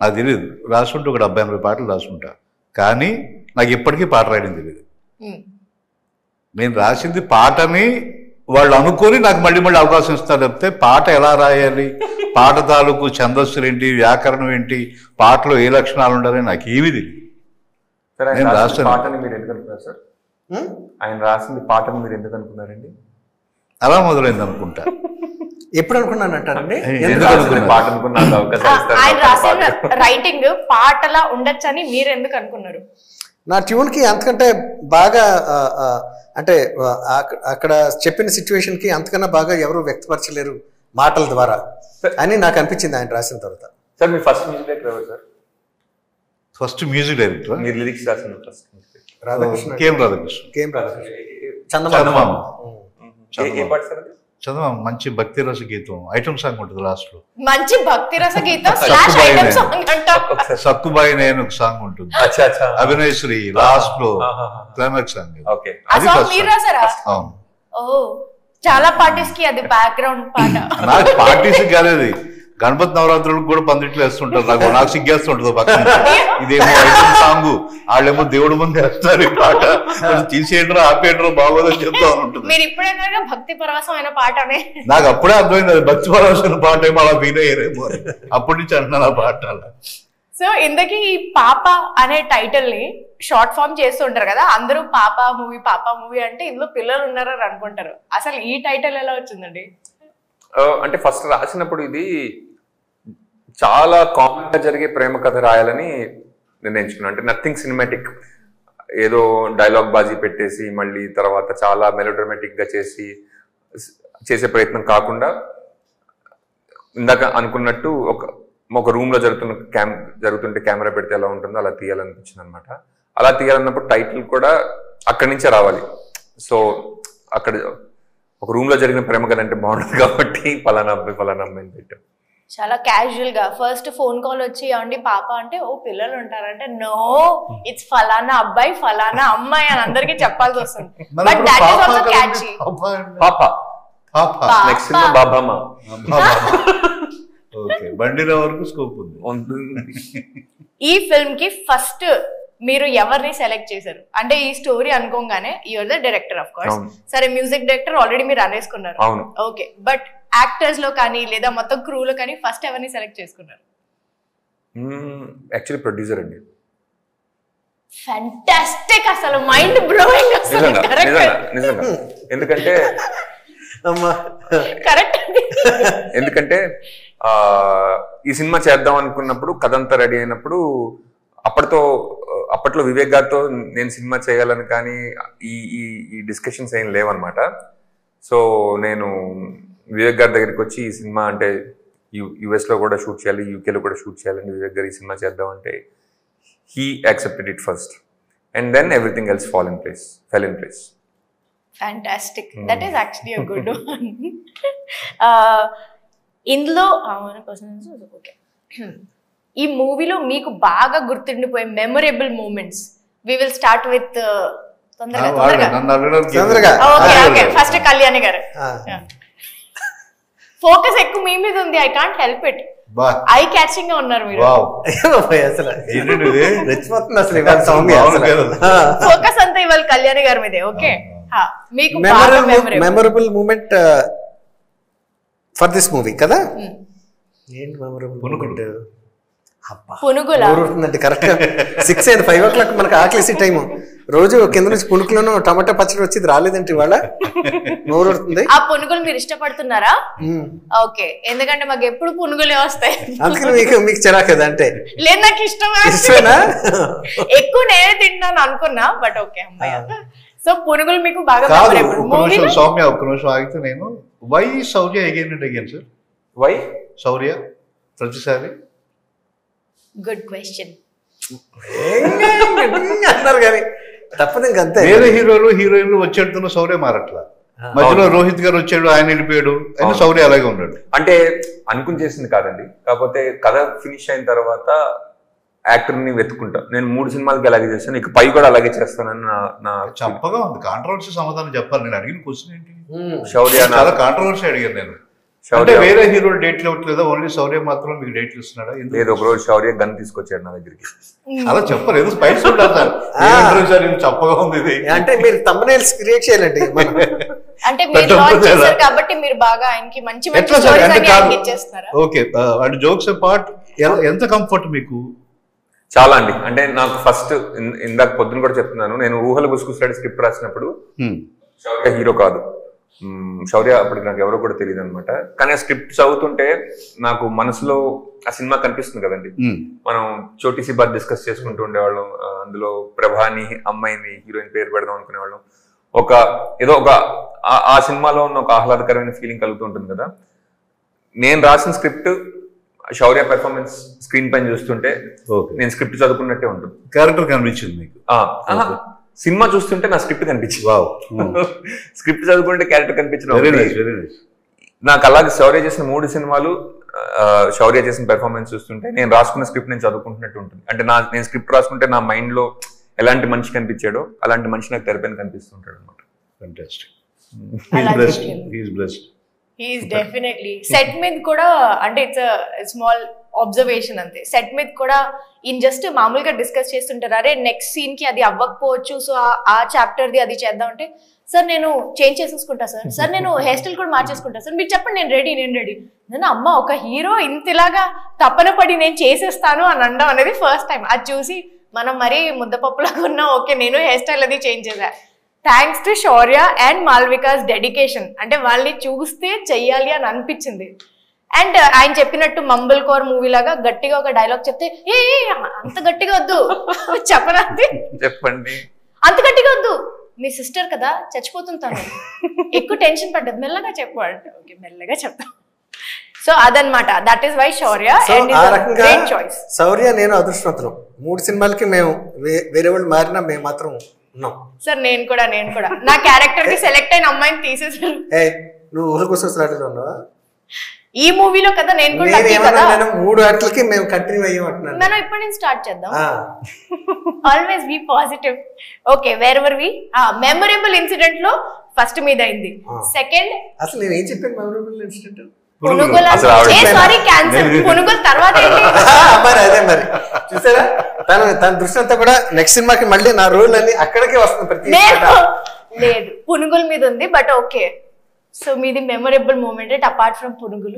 నాకు తెలియదు రాసుకుంటే ఒక డెబ్బై ఎనభై పాటలు రాసుకుంటా కానీ నాకు ఇప్పటికీ పాట రాయడం తెలియదు ఉమ్. నేను రాసింది పాటని వాళ్ళు అనుకొని నాకు మళ్ళీ మళ్ళీ అవకాశం ఇస్తారు చెప్తే పాట ఎలా రాయాలి పాట తాలూకు ఛందస్సులు ఏంటి వ్యాకరణం ఏంటి పాటలో ఏ లక్షణాలు ఉండాలి నాకు ఏమీ తెలియదు సార్ ఆయన నేను రాసిన రాస్తాను. పాటని మీరు ఎందుకు అనుకున్నారు సార్ ఉమ్? ఆయన రాసింది పాటని మీరు ఎందుకు అనుకున్నారండి అలా మొదలైంది అనుకుంటా ఎప్పుడు అనుకున్నాను అంటారండి ఎందుకు ఎందుకు రాసిన అనుకున్నారు? పాట అనుకున్న నాకు అవకాశం ఆ, ఇస్తారు ఆయన నా రాసిన పాట. రైటింగ్ పాటలా ఉండొచ్చని మీరు ఎందుకు అనుకున్నారు నా ట్యూన్కి అంతకంటే బాగా ఆ, ఆ, అంటే ఆ, అక్క- అక్కడ చెప్పిన సిచ్యువేషన్కి అంతకన్నా బాగా ఎవరు వ్యక్తపరచలేరు మాటల ద్వారా అని నాకు అనిపించింది ఆయన రాసిన తర్వాత సార్ మీ ఫస్ట్ మ్యూజిక్ డైరెక్టర్ ఎవరు సార్ ఫస్ట్ మ్యూజిక్ డైరెక్టర్ మీరు లిరిక్స్ రాసిన first Radhakrishna KM Radhakrishna KM Radhakrishna Chandamama Chandamama ఏ- ఏ పాట సార్ అది చందమామ మంచి భక్తి రస గీతం ఐటమ్ సాంగ్ ఉంటుంది లాస్ట్ లో మంచి భక్తి రస గీతం స్లాష్ సక్కుబాయి ఐటమ్ నేను. సాంగ్ అంట సక్కుబాయి నేను ఒక సాంగ్ ఉంటుంది అచ్చా అచ్చా అభినయ్ శ్రీ లాస్ట్ లో ఆహాహా. క్లైమాక్స్ సాంగ్ ఓకే ఆ అది సాంగ్ first మీరు song. రాసారా అవును ఓ చాలా పార్టీస్ కి అది బ్యాక్గ్రౌండ్ పాట నాకు పార్టీస్ కాలేదు గణపతి నవరాత్రులకు కూడా పందిట్లు వేస్తుంటారు నాకు నాకు సిగ్గేస్తుంటుంది పక్కన ఇదేమో ఐటమ్ సాంగ్ వాళ్ళేమో దేవుడు ముందు వేస్తారు ఈ పాట కొంచెం తీసేయండిరా ఆపేయండిరా బాగోదని చెప్తా ఉంటుంది మీరు ఇప్పుడైనా భక్తి పరవశమైన పాటనే నాకు అప్పుడే అర్థమైంది అది భక్తి పరవశన పాట ఏమో అలా వినేయరేమో అని. అప్పటి నుంచి అంటున్నాను ఆ పాట అలా సో ఇంతకీ ఈ పాప అనే టైటిల్ ని షార్ట్ ఫామ్ చేస్తుంటారు కదా అందరూ పాప మూవీ పాప మూవీ అంటే ఇందులో పిల్లలు ఉన్నారని అనుకుంటారు అసలు ఈ టైటిల్ ఎలా వచ్చిందండి ఆ, అంటే ఫస్ట్ రాసినప్పుడు ఇది చాలా కామన్ గా జరిగే ప్రేమ కథ రాయాలని నిర్ణయించుకున్నాను అంటే నథింగ్ సినిమాటిక్ ఏదో డైలాగ్ బాజీ పెట్టేసి మళ్ళీ తర్వాత చాలా మెలోడ్రమాటిక్ గా చేసి చేసే ప్రయత్నం కాకుండా ఇందాక అనుకున్నట్టు ఒక ఒక రూమ్ లో జరుగుతున్న క్యామ్ జరుగుతుంటే కెమెరా పెడితే ఎలా ఉంటుందో అలా తీయాలనిపించింది అనమాట అలా తీయాలన్నప్పుడు టైటిల్ కూడా అక్కడి నుంచే రావాలి సో అక్కడ ఒక రూమ్ లో జరిగిన ప్రేమ కథ అంటే బాగుంటుంది కాబట్టి ఫలానా అబ్బాయి ఫలానా అమ్మాయిని పెట్టాం చాలా క్యాజువల్ గా ఫస్ట్ ఫోన్ కాల్ వచ్చి ఏమండి పాప అంటే ఓ పిల్లలు ఉంటారంటే నో ఇట్స్ ఫలానా అబ్బాయి ఫలానా అమ్మాయి అని అందరికీ చెప్పాల్సి వస్తుంది మరి బట్ ఇప్పుడు దట్ ఈస్ పాప ఆల్సో కదండి, క్యాచీ పాప అండి. పాప పాప పాప. నెక్స్ట్ సినిమా బాబామ్మ ఓకే బండిలో వరకు స్కోప్ ఉంది ఈ ఫిల్మ్ కి ఫస్ట్ మీరు ఎవరిని సెలెక్ట్ చేశారు అంటే ఈ స్టోరీ అనుకోగానే you are the director of course అవును. సరే మ్యూజిక్ డైరెక్టర్ ఆల్రెడీ మీరు అనేసుకున్నారు అవును ఓకే బట్ యాక్టర్స్ లో కానీ లేదా మొత్తం క్రూలో కానీ ఫస్ట్ ఎవరిని సెలెక్ట్ చేసుకున్నారు యాక్చువల్లీ ప్రొడ్యూసర్ అండి ఫెంటాస్టిక్ అసలు మైండ్ బ్లోయింగ్ అసలు నిజంగా నిజంగా నిజంగా ఎందుకంటే అమ్మా కరెక్ట్ ఎందుకంటే ఆ ఈ సినిమా చేద్దాం అనుకున్నప్పుడు కథ అంతా రెడీ అయినప్పుడు అప్పటితో అప్పట్లో వివేక్ గారితో నేను సినిమా చేయాలని కానీ ఈ ఈ ఈ డిస్కషన్స్ ఏం లేవన్నమాట సో నేను వివేక్ గారి దగ్గరికి వచ్చి ఈ సినిమా అంటే యుఎస్ లో కూడా షూట్ చేయాలి యూకేలో కూడా షూట్ చేయాలని వివేక్ గారు ఈ సినిమా చేద్దాం అంటే he accepted it first and then everything else fall in place fell in place fantastic that is actually a good ఇందులో ఓకే ఈ మూవీలో మీకు బాగా గుర్తుండిపోయే memorable moments we will start with తొందరగా వాడు తొందరగా నన్ను అడగడానికి తొందరగా. ఓకే అదే ఓకే అదే. ఫస్ట్ కళ్యాణి గారు ఆ. ఫోకస్ ఎక్కువ మీ మీద ఉంది ఐ కాంట్ హెల్ప్ ఇట్ బా ఐ క్యాచింగ్ గా ఉన్నారు మీరు వావ్ అయ్యో బాబోయ్, అసలు ఏంటండి ఇది రెచ్చిపోతుంది అసలు ఇవాళ సౌమ్య బాగుంది అసలు కదా. ఫోకస్ అంతా ఇవాళ కళ్యాణి గారి మీదే ఓకే మీకు బాగా memorable memorable memorable moment for this movie కదా ఏంటి మెమరబుల్ పునుకులు. మూమెంట్ అబ్బా పునుగుల ఊరుతుందండి కరెక్ట్ సిక్స్ అయింది ఫైవ్ ఓ క్లాక్ మనకు ఆకలేసి టైం రోజు కింద నుంచి పుణుకులను టమాటా పచ్చడి వచ్చేది రాలేదంటే ఇవాళ నోరుతుంది ఆ పునుగులు మీరు ఇష్టపడుతున్నారా ఓకే ఎందుకంటే మాకు ఎప్పుడు పునుగులే వస్తాయి అందుకని మీకు మీకు చిరాకు కదా అంటే లేదు నాకు ఇష్టం ఇష్టమేనా ఎక్కువ నేనే తింటాను అనుకున్నా బట్ ఓకే అమ్మాయి సో పునుగులు మీకు బాగా కాదు memorable. ఒక్క Movie నిమిషం లో- సౌమ్య ఒక్క నిమిషం ఆగితే నేను why Shaurya again and again sir why Shaurya ప్రతిసారి గుడ్ క్వశ్చన్ అన్నారు కానీ తప్పదు ఇంకంతే వేరే హీరోలు హీరోయిన్లు వచ్చేట్టున్న సౌర్య మారట్లా మధ్యలో రోహిత్ గారు వచ్చాడు ఆయన వెళ్ళిపోయాడు అయినా అవును. సౌర్య అలాగే ఉన్నాడు అంటే అనుకుని చేసింది కాదండి కాకపోతే కథ ఫినిష్ అయిన తర్వాత యాక్టర్ ని వెతుకుంటా నేను మూడు సినిమాలకి అలాగే చేస్తాను ఇక పై కూడా అలాగే చేస్తానని నా నా చప్పగా ఉంది కాంట్రవర్సీ సమాధానం చెప్పాలి నేను అడిగిన క్వశ్చన్ ఏంటి ఉమ్. శౌర్య నా- చాలా కాంట్రవర్సీ అడిగాను నేను అంటే శౌర్య వేరే హీరో డేట్లు ఇవ్వట్లేదా ఓన్లీ శౌర్య మాత్రం మీకు డేట్లు ఇస్తున్నాడా ఎందుకు? లేదు ఒక రోజు శౌర్య గన్ తీసుకొచ్చాడు నా దగ్గరికి అలా చెప్పలేదు స్పైస్ ఉండాలి సార్ ఆ. ఏంటో సార్ ఇది చప్పగా ఉంది ఇది అంటే మీరు తమ్మనేల్స్ క్రియేట్ చేయాలండి మనం అంటే మీరు పెద్ద లాంచ్ పెద్ద చేశారు కాబట్టి మీరు బాగా ఆయనకి మంచి మంచి ఎట్లా సార్ స్టోరీస్ అంటే అన్ని కాదు ఆయనకి ఇచ్చేస్తున్నారా ఓకే అండ్ జోక్స్ పార్ట్ ఎంత కంఫర్ట్ మీకు చాలా అండి అంటే నాకు ఫస్ట్ ఇందాక పొద్దున కూడా చెప్తున్నాను నేను ఊహలు గుసగుసలాడి స్క్రిప్ట్ రాసినప్పుడు Hmm. శౌర్య హీరో కాదు మ్మ్, శౌర్య అప్పటికి నాకు ఎవరో కూడా తెలియదు అనమాట కానీ ఆ స్క్రిప్ట్ చదువుతుంటే నాకు మనసులో ఆ సినిమా కనిపిస్తుంది కదండి Hmm. మనం చోటీసీ బాత్ డిస్కస్ చేసుకుంటూ ఉండేవాళ్ళం ఆ, అందులో ప్రభాని అమ్మాయిని హీరోయిన్ పేరు పెడదాం అనుకునేవాళ్ళం ఒక ఏదో ఒక ఆ- ఆ సినిమాలో ఉన్న ఒక ఆహ్లాదకరమైన ఫీలింగ్ కలుగుతూ ఉంటుంది కదా నేను రాసిన స్క్రిప్ట్ శౌర్య పెర్ఫార్మెన్స్ స్క్రీన్ పైన చూస్తుంటే ఓకే నేను స్క్రిప్ట్ చదువుకున్నట్టే ఉంటుంది క్యారెక్టర్ కనిపించింది మీకు ఆ, ఆహా, సినిమా చూస్తుంటే నా స్క్రిప్ట్ కనిపించింది వావ్ స్క్రిప్ట్ చదువుకుంటే క్యారెక్టర్ కనిపించడం వెరీ ఒకటి. నైస్ వెరీ నైస్ నాకు అలాగే శౌర్య చేసిన మూడు సినిమాలు ఆ, శౌర్య చేసిన పెర్ఫార్మెన్స్ చూస్తుంటే నేను రాసుకున్న స్క్రిప్ట్ నేను చదువుకుంటున్నట్టు ఉంటుంది అంటే నా నేను స్క్రిప్ట్ రాసుకుంటే నా మైండ్ లో ఎలాంటి మనిషి కనిపించాడో అలాంటి మనిషి నాకు తెరపైన కనిపిస్తుంటాడు అనమాట ఫంటాస్టిక్ అలా హీస్ బ్లెస్డ్ చెప్పింది. He's blessed he is definitely set మీద కూడా అంటే ఇట్స్ స్మాల్ అబ్జర్వేషన్ అంతే సెట్ మీద కూడా ఈయన జస్ట్ మామూలుగా డిస్కస్ చేస్తుంటారు అరే నెక్స్ట్ సీన్ కి అది అవ్వకపోవచ్చు సో ఆ చాప్టర్ ది అది చేద్దాం అంటే సార్ నేను చేంజ్ చేసేసుకుంటా సార్ సార్ నేను హెయిర్ స్టైల్ కూడా మార్చేసుకుంటా సార్ మీరు చెప్పండి నేను రెడీ నేను రెడీ నేను అమ్మ ఒక హీరో ఇంతలాగా తపన పడి నేను చేసేస్తాను అని అనడం అనేది ఫస్ట్ టైం అది చూసి మనం మరీ ముద్దపప్పులాగా ఉన్నా ఓకే నేను హెయిర్ స్టైల్ అది చేంజ్ చేశా thanks to Shaurya and Malvika's dedication అంటే వాళ్ళని చూస్తే చెయ్యాలి అని అనిపించింది అండ్ ఆయన చెప్పినట్టు మంబుల్ కోర్ మూవీ లాగా గట్టిగా ఒక డైలాగ్ చెప్తే ఏ ఏ, అంత గట్టిగా వద్దు చెప్పనంది చెప్పండి అంత గట్టిగా వద్దు మీ సిస్టర్ కదా చచ్చిపోతుంది తను ఎక్కువ టెన్షన్ పడ్డది మెల్లగా చెప్పు అంటే ఓకే మెల్లగా చెప్తాం సో అదనమాట that is why Shaurya so and ఆ రకంగా గ్రేట్ చాయిస్ శౌర్య నేను అదృష్టవంతులం మూడు సినిమాలకి మేము వే- వేరే వాళ్ళు మారినా మేము మాత్రం ఉన్నాం సార్ నేను కూడా నేను కూడా నా క్యారెక్టర్ కి సెలెక్ట్ అయిన అమ్మాయిని తీసేసారు ఏ నువ్వు ఊహల కోసం స్లాట్లో ఉన్నావా ఈ మూవీలో కదా నేను కూడా నేను lucky ఏమన్నా కదా నేను మూడు వాటికి మేము కంటిన్యూ అయ్యాం అంటున్నాను మనం ఇప్పటి నుంచి స్టార్ట్ చేద్దాం ఆ, always be positive okay wherever we memorable incident లో ఫస్ట్ మీద అయింది Ah. సెకండ్ అసలు నేను ఏం చెప్పాను మెమరబుల్ ఇన్సిడెంట్ పునుగుల అసలు ఆవిడ సారీ క్యాన్సర్ పునుగుల తర్వాత ఏంటి మరి అదే మరి చూసారా తను తన దృష్టి అంతా కూడా నెక్స్ట్ సినిమాకి మళ్ళీ నా రోల్ అన్ని అక్కడికే వస్తుంది ప్రతి లేదు చోట. లేదు పునుగుల మీద ఉంది బట్ ఓకే సో మీది మెమొరబుల్ మూమెంట్ అపార్ట్ ఫ్రమ్ పునుగులు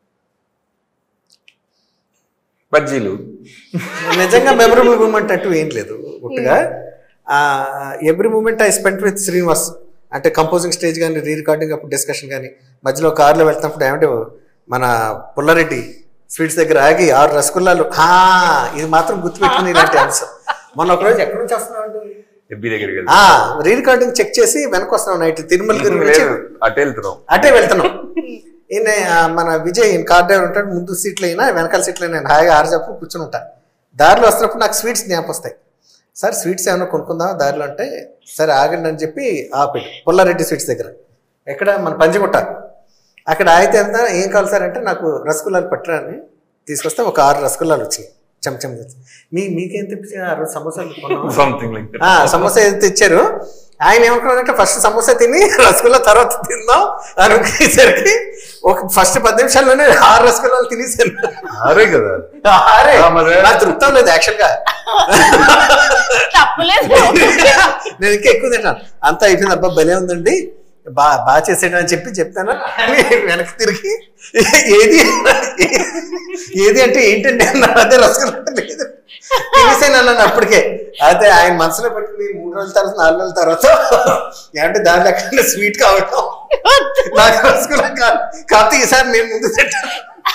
బజ్జీలు నిజంగా మెమరబుల్ మూమెంట్ అంటూ ఏం లేదు ఒట్టుగా every moment I spent with Srinivas అంటే కంపోజింగ్ స్టేజ్ కానీ రీ రికార్డింగ్ అప్పుడు డిస్కషన్ కానీ మధ్యలో కార్లో వెళ్తున్నప్పుడు ఏమంటే మన పుల్లారెడ్డి స్వీట్స్ దగ్గర ఆగి ఆరు రసగుల్లాలు "ఆ, ఇది మాత్రం గుర్తుపెట్టుకుని ఇలాంటి అంశం మొన్న ఒకరోజు ఎక్కడి నుంచి వస్తున్నావు అంటే ఎబ్బి దగ్గరికి వెళ్తాం. ఆ రీ రికార్డింగ్ చెక్ చేసి వెనక వస్తున్నాం నైట్ తిరుమల తిరుమల నుంచి లేదు అటు వెళ్తున్నాం అటే వెళ్తున్నాం ఈయన ఆ, మన విజయ్ ఈయన కార్ డ్రైవర్ ఉంటాడు ముందు సీట్లు అయినా వెనకాల సీట్లు నేను హాయిగా ఆరు కూర్చుని ఉంటా దారిలో వస్తున్నప్పుడు నాకు స్వీట్స్ జ్ఞాపకం వస్తాయి సార్ స్వీట్స్ ఏమైనా కొనుక్కుందాం దారిలో అంటే సరే ఆగండి అని చెప్పి ఆపాడు పుల్లారెడ్డి స్వీట్స్ దగ్గర ఎక్కడ మన పంజగుట్ట అక్కడ ఆగితే ఎంత ఏం కావాలి సార్ అంటే నాకు రసగుల్లాలు పట్టరాని తీసుకొస్తే ఒక ఆరు రసగుల్లాలు వచ్చినాయి చెంచం మీ మీకేం తెప్పించి ఆ రోజు సమోసాలు కొన్నావా? సంథింగ్ లైక్ ఆ, సమోసా ఏదైతే ఇచ్చారు ఆయన ఏమనుకున్నారంటే ఫస్ట్ సమోసా తిని రసగుల్లా తర్వాత తిందాం అనుకునేసరికి ఒక ఫస్ట్ పది నిమిషాల్లోనే ఆరు రసగుల్లాలు తినేసాను అరే కదా ఆరే ఆ, మరి. నాకు తృప్తం లేదు యాక్చువల్ గా తప్పులేదు నేను ఇంకా ఎక్కువ తిన్నాను అంతా అయిపోయింది అబ్బా భలే ఉందండి బా బాగా చేసాడు అని చెప్పి చెప్తాను అని వెనక్కి తిరిగి ఏది ఏది అంటే ఏంటండి అన్నాడు అదే రసగుల్లా అంటే లేదు తినేసాను అన్నాను అప్పటికే అయితే ఆయన మనసులో పెట్టుకుని మూడు రోజుల తర్వాత నాలుగు రోజుల తర్వాత ఏమంటే దాని లెక్క స్వీట్ కావటం నాకు రసగుల్లా కాదు కాకపోతే ఈసారి నేను ముందు తింటాను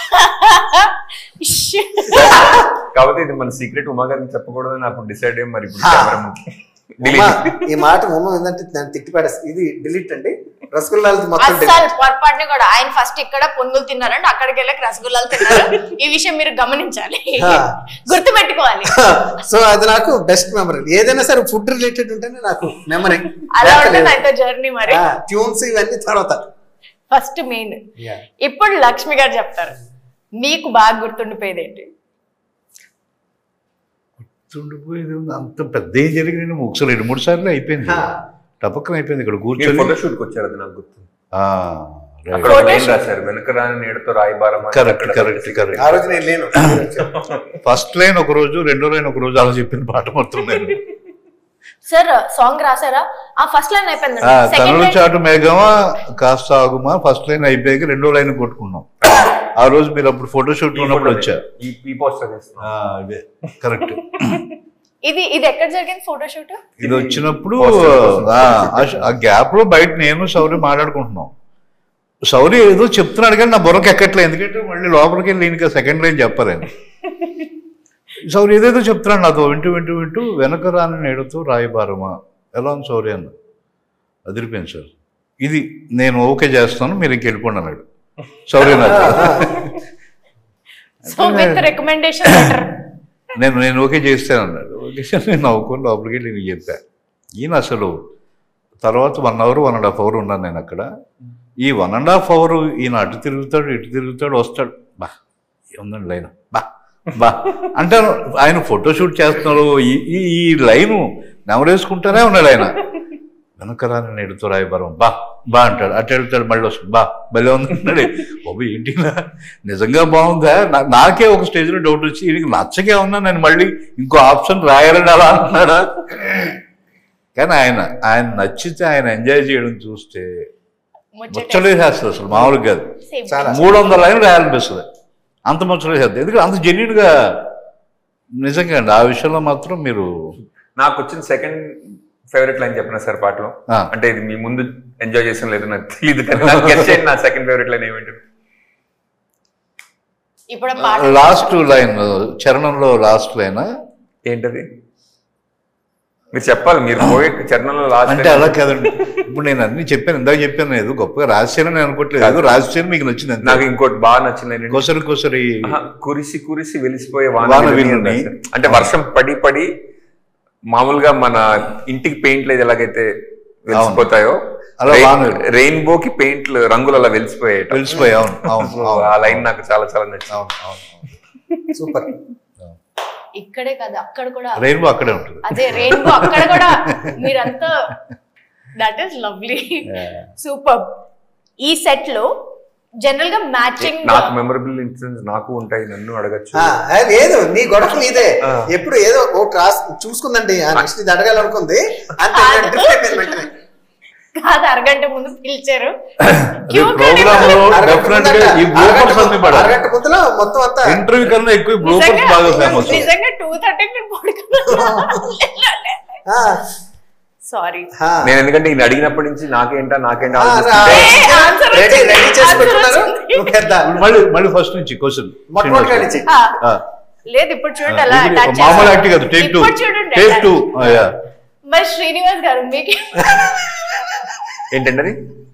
కాబట్టి ఇది మన సీక్రెట్ ఉమా గారికి చెప్పకూడదని నాకు డిసైడ్ అయ్యి మరి ఇప్పుడు హా. కెమెరా ముందు ఉమ్మ, ఈ మాట ఉమ్మ ఏంటంటే దాన్ని తిట్టి పడేసి ఇది డిలీట్ అండి రసగుల్లాలు మొత్తం delete. అస్సలు పొరపాటుని కూడా ఆయన ఫస్ట్ ఇక్కడ పునుగులు తిన్నారంటే అక్కడికి వెళ్ళక రసగుల్లాలు తిన్నారు ఈ విషయం మీరు గమనించాలి ఆ. గుర్తు పెట్టుకోవాలి సో అది నాకు బెస్ట్ మెమరీ ఏదైనా సరే ఫుడ్ రిలేటెడ్ ఉంటేనే నాకు మెమరీ అలా ఉంటుంది అయితే జర్నీ మరి ట్యూన్స్ ఇవన్నీ తర్వాత ఫస్ట్ మెయిన్ ఇప్పుడు లక్ష్మి గారు చెప్తారు మీకు బాగా గుర్తుండిపోయేది ఏంటి గుర్తుండిపోయేది ఉంది. అంత పెద్ద ఏం జరిగింది ఒకసారి రెండు మూడు సార్లు అయిపోయింది హా. టపక్కన అయిపోయింది ఇక్కడ మీరు కూర్చొని ఫోటోషూట్కి వచ్చారు అది నాకు గుర్తుంది ఆ, అక్కడ ఒక లైన్ రాశారు వెనుక రాని నీడతో రాయిబారం అని కరెక్ట్ అక్కడ కరెక్ట్ కరెక్ట్ ఆ రోజు నేను లేను ఫస్ట్ లైన్ ఒక రోజు రెండో లైన్ ఒక రోజు అలా చెప్పిన పాట మొత్తం నేను సార్ సాంగ్ రాసారా ఆ ఫస్ట్ లైన్ అయిపోయింది ఆ, సెకండ్ కనుల లైన్ చాటు మేఘమా కాస్త ఆగుమా ఫస్ట్ లైన్ అయిపోయాక రెండో లైన్ కొట్టుకున్నాం ఆ రోజు మీరు అప్పుడు ఫోటోషూట్ ఈ ఉన్నప్పుడు photo వచ్చా ఈ ఈ పోస్టర్ చేస్తున్నాం ఆ, ఇదే కరెక్ట్ ఇది ఇది ఎక్కడ జరిగింది ఫోటోషూట్ ఇది వచ్చినప్పుడు Poster కోసం. ఆ, ఆ- ఆ గ్యాప్ లో బయట నేను సౌరి మాట్లాడుకుంటున్నాం సౌరి ఏదో చెప్తున్నాడు కానీ నా బుర్రకి ఎక్కట్లేదు ఎందుకంటే మళ్ళీ లోపలికి వెళ్ళి ఇంకా సెకండ్ లైన్ చెప్పలేను సౌరి ఏదేదో చెప్తున్నాడు నాతో వింటూ వింటూ వింటూ వెనక రాని నేడుతూ రాయబారమా ఎలా ఉంది సౌరి అన్న అదిరిపోయింది సార్ ఇది నేను ఓకే చేస్తాను మీరు ఇంక వెళ్ళిపోండి అన్నాడు సౌరి నాకు సో విత్ రికమెండేషన్ లెటర్ నేను నేను ఓకే చేస్తాను అన్నాడు ఓకే సార్ నేను నవ్వుకొని లోపలికి వెళ్ళి నేను చెప్పా ఈయన అసలు తర్వాత one hour one and half hour ఉన్నాను నేను అక్కడ ఈ వన్ అండ్ హాఫ్ అవర్ ఈయన అటు తిరుగుతాడు ఇటు తిరుగుతాడు వస్తాడు బా ఏముందండి లైన్ బా బా అంటాను ఆయన ఫోటోషూట్ చేస్తున్నారు ఈ ఈ ఈ లైను నెమరేసుకుంటానే ఉన్నాడు ఆయన వెనక రాని నేడుతో రాయబరం బా బా అంటాడు అటు వెళ్తాడు మళ్ళీ వస్తాడు బా భలే ఉంది అన్నాడు బాబు ఏంటి నా? నిజంగా బాగుందా నా- నాకే ఒక స్టేజ్లో డౌట్ వచ్చి ఈయనకి నచ్చకే ఉన్నా నేను మళ్ళీ ఇంకో ఆప్షన్ రాయాలని అలా అన్నాడా కానీ ఆయన ఆయన నచ్చితే ఆయన ఎంజాయ్ చేయడం చూస్తే ముచ్చటేసేస్తుంది అసలు మామూలుగా కాదు చాలా. మూడు వందల లైన్లు రాయాలనిపిస్తుంది అంత ముచ్చటేసేస్తుంది ఎందుకంటే అంత జెన్యున్గా నిజంగా అండి ఆ విషయంలో మాత్రం మీరు నాకు వచ్చిన సెకండ్ ఫేవరెట్ లైన్ చెప్పిన సార్ పాటలో ఆ. అంటే ఇది మీ ముందు ఎంజాయ్ చేసిన లేదు నాకు తెలియదు కానీ నాకు guess చేయండి నా సెకండ్ ఫేవరెట్ లైన్ ఏమిటి ఇప్పుడు ఆ పాట లాస్ట్ లైన్ చరణంలో లాస్ట్ లైన్ ఏంటది మీరు చెప్పాలి మీరు పోయి చరణంలో లాస్ట్ అంటే అలా కాదండి ఇప్పుడు నేను అన్ని చెప్పాను ఇందాక చెప్పాను ఏదో గొప్పగా రాశాను నేను అనుకోవట్లేదు ఏదో రాశాను మీకు నచ్చింది అంతే. నాకు ఇంకోటి బాగా నచ్చింది ఏంటంటే కొసరి కొసరి ఆహా, కురిసి కురిసి వెలిసిపోయే వాన వాన విలుని విలుని. అని రాశారు. అంటే వర్షం పడి పడి మామూలుగా మన ఇంటికి పెయింట్లు ఏది వెలిసిపోతాయో అలా వాన విలు. రెయిన్బోకి పెయింట్లు రంగులు అలా వెలిసిపోయాయి తెలిసిపోయి అవును అవును So, అవును, ఆ లైన్ నాకు చాలా చాలా నచ్చింది అవును అవును అవును. సూపర్ ఇక్కడే కదా అక్కడ కూడా రెయిన్బో అక్కడే ఉంటుంది అదే రెయిన్బో అక్కడ కూడా మీరంతా దట్ ఈస్ లవ్లీ సూపర్ ఈ సెట్ లో జనరల్ గా మ్యాచింగ్ నాకు మెమరబుల్ ఇన్సిడెంట్స్ నాకు ఉంటాయి నన్ను అడగచ్చు ఆ, ఆ, లేదు నీ గొడవ నీదే ఆ. ఎప్పుడు ఏదో ఒకటి రాసి చూసుకుందండి ఆ నెక్స్ట్ ఇది అడగాలనుకుంది అంతే కాదు. different అయిపోయింది వెంటనే. కాదు అరగంట ముందు పిలిచారు అదే ప్రోగ్రామ్ లో అరగంట డెఫినెట్ గా ముందట- ఈ బ్లూపర్స్ అరగంట అన్ని పడాలి అరగంట ముందులో మొత్తం అంతా ఇంటర్వ్యూ కన్నా ఎక్కువ బ్లూపర్స్ బాగా ఫేమస్ నిజంగా టూ థర్టీ నేను ఆ, సారీ ఆ. నేను ఎందుకంటే ఈయన అడిగినప్పటి నుంచి నాకేంటా నాకేంటా ఆ, ఆలోచిస్తుంటే ఏ, answer రెడీ వచ్చింది. రెడీ చేసి Answer పెట్టుకున్నారు వచ్చింది. నువ్వు పెద్ద మళ్ళీ మళ్ళీ ఫస్ట్ నుంచి క్వశ్చన్ మొట్టమొదటి నుంచి లేదు ఇప్పుడు చూడండి అలా touch మామూలు చేశారు. యాక్టింగ్ కాదు టేక్ టూ ఇప్పుడు చూడండి టేక్ అలా. టూ మరి శ్రీనివాస్ గారు మీకు ఏంటండి అది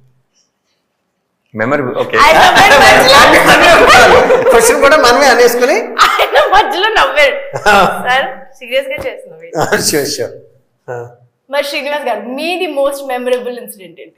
మెమరీ ఓకే ఆయన మధ్యలో క్వశ్చన్ కూడా మనమే అనేసుకుని ఆయన మధ్యలో నవ్వాడు సార్ సీరియస్ గా చేస్తున్నా షూర్ షూర్ మరి శ్రీనివాస్ గారు మీది మోస్ట్ మెమరబుల్ ఇన్సిడెంట్ ఏంటి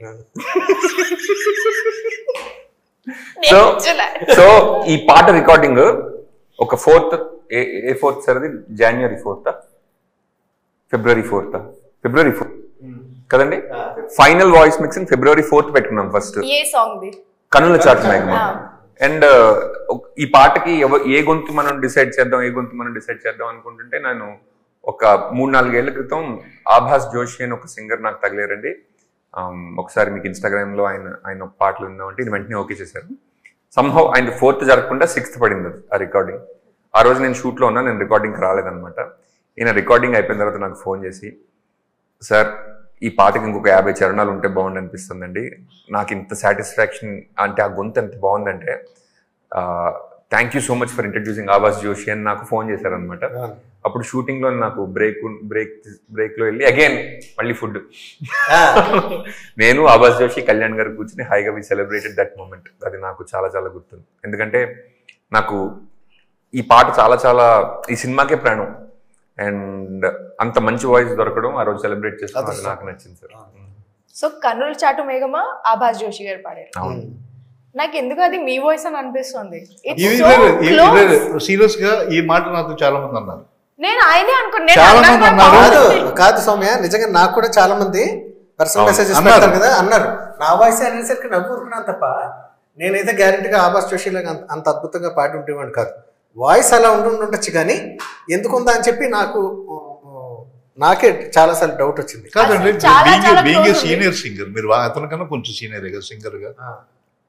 సో నేను చూడలే. సో ఈ పాట రికార్డింగ్ ఒక ఫోర్త్ ఏ ఏ ఫోర్త్ సార్ అది జనవరి ఫోర్త్ ఫిబ్రవరి ఫోర్త్ ఫిబ్రవరి ఫోర్త్ కదండి ఫైనల్ వాయిస్ మిక్సింగ్ ఫిబ్రవరి ఫోర్త్ పెట్టుకున్నాం ఫస్ట్ ఏ సాంగ్ ది కనుల చాటు మేఘమా ఆ. అండ్ ఈ పాటకి ఎవ- ఏ గొంతు మనం డిసైడ్ చేద్దాం ఏ గొంతు మనం డిసైడ్ చేద్దాం అనుకుంటుంటే నేను ఒక మూడు నాలుగేళ్ల క్రితం ఆభాస్ జోషి అని ఒక సింగర్ నాకు తగిలేరండి Um, ఒకసారి మీకు ఇన్స్టాగ్రామ్ లో ఆయన ఆయన ఒక పాటలు ఉందామంటే ఇది వెంటనే ఓకే చేశారు సంహౌ ఆయన ఫోర్త్ జరగకుండా సిక్స్త్ పడింది అది, ఆ రికార్డింగ్ ఆ రోజు నేను షూట్లో ఉన్నా నేను రికార్డింగ్కి రాలేదన్నమాట ఈయన రికార్డింగ్ అయిపోయిన తర్వాత నాకు ఫోన్ చేసి సార్ ఈ పాటకి ఇంకొక యాభై చరణాలు ఉంటే బాగుంది అనిపిస్తుందండి నాకు ఇంత సాటిస్ఫాక్షన్ అంటే ఆ గొంతు ఎంత బాగుందంటే thank you so much for introducing Abhas Joshi అని నాకు ఫోన్ చేశారనమాట అప్పుడు షూటింగ్ లో నాకు బ్రేక్ బ్రేక్ బ్రేక్ లో వెళ్ళి అగైన్ మళ్ళీ ఫుడ్ నేను ఆవాస్ జోషి కళ్యాణ్ గారు కూర్చుని హాయిగా వి సెలబ్రేటెడ్ దట్ మూమెంట్ అది నాకు చాలా చాలా గుర్తుంది ఎందుకంటే నాకు ఈ పాట చాలా చాలా ఈ సినిమాకే ప్రాణం అండ్ అంత మంచి వాయిస్ దొరకడం ఆ రోజు సెలబ్రేట్ చేసుకోవడం అది నాకు నచ్చింది సార్ సో కన్నుల చాటు మేఘమా ఆభాస్ జోషి గారు పాడారు అవును నాకు ఎందుకు అది మీ వాయిస్ అని అనిపిస్తుంది సీరియస్ గా ఈ మాట నాతో చాలా మంది అన్నారు నేను ఆయనే అనుకున్నాను చాలా మంది అన్నారు. కాదు కాదు సౌమ్య నిజంగా నాకు కూడా చాలా మంది పర్సనల్ అవును. మెసేజెస్ అన్నారు. పెడతారు కదా అన్నారు నా వాయిస్ అనేసరికి నవ్వు ఊరుకున్నాను తప్ప నేనైతే గ్యారెంటీగా ఆబాస్ జోషిలాగా అంత అంత అద్భుతంగా పాడి ఉండేవాడిని కాదు వాయిస్ అలా ఉండి ఉండొచ్చు కానీ ఎందుకుందా అని చెప్పి నాకు ఆ, నాకే చాలాసార్లు డౌట్ వచ్చింది కాదండి అసలు చాలా చాలా బీయింగ్ ఏ close ఉంది. సీనియర్ సింగర్ మీరు వా- అతనికన్నా కొంచెం సీనియర్ గా సింగర్ గా ఆ,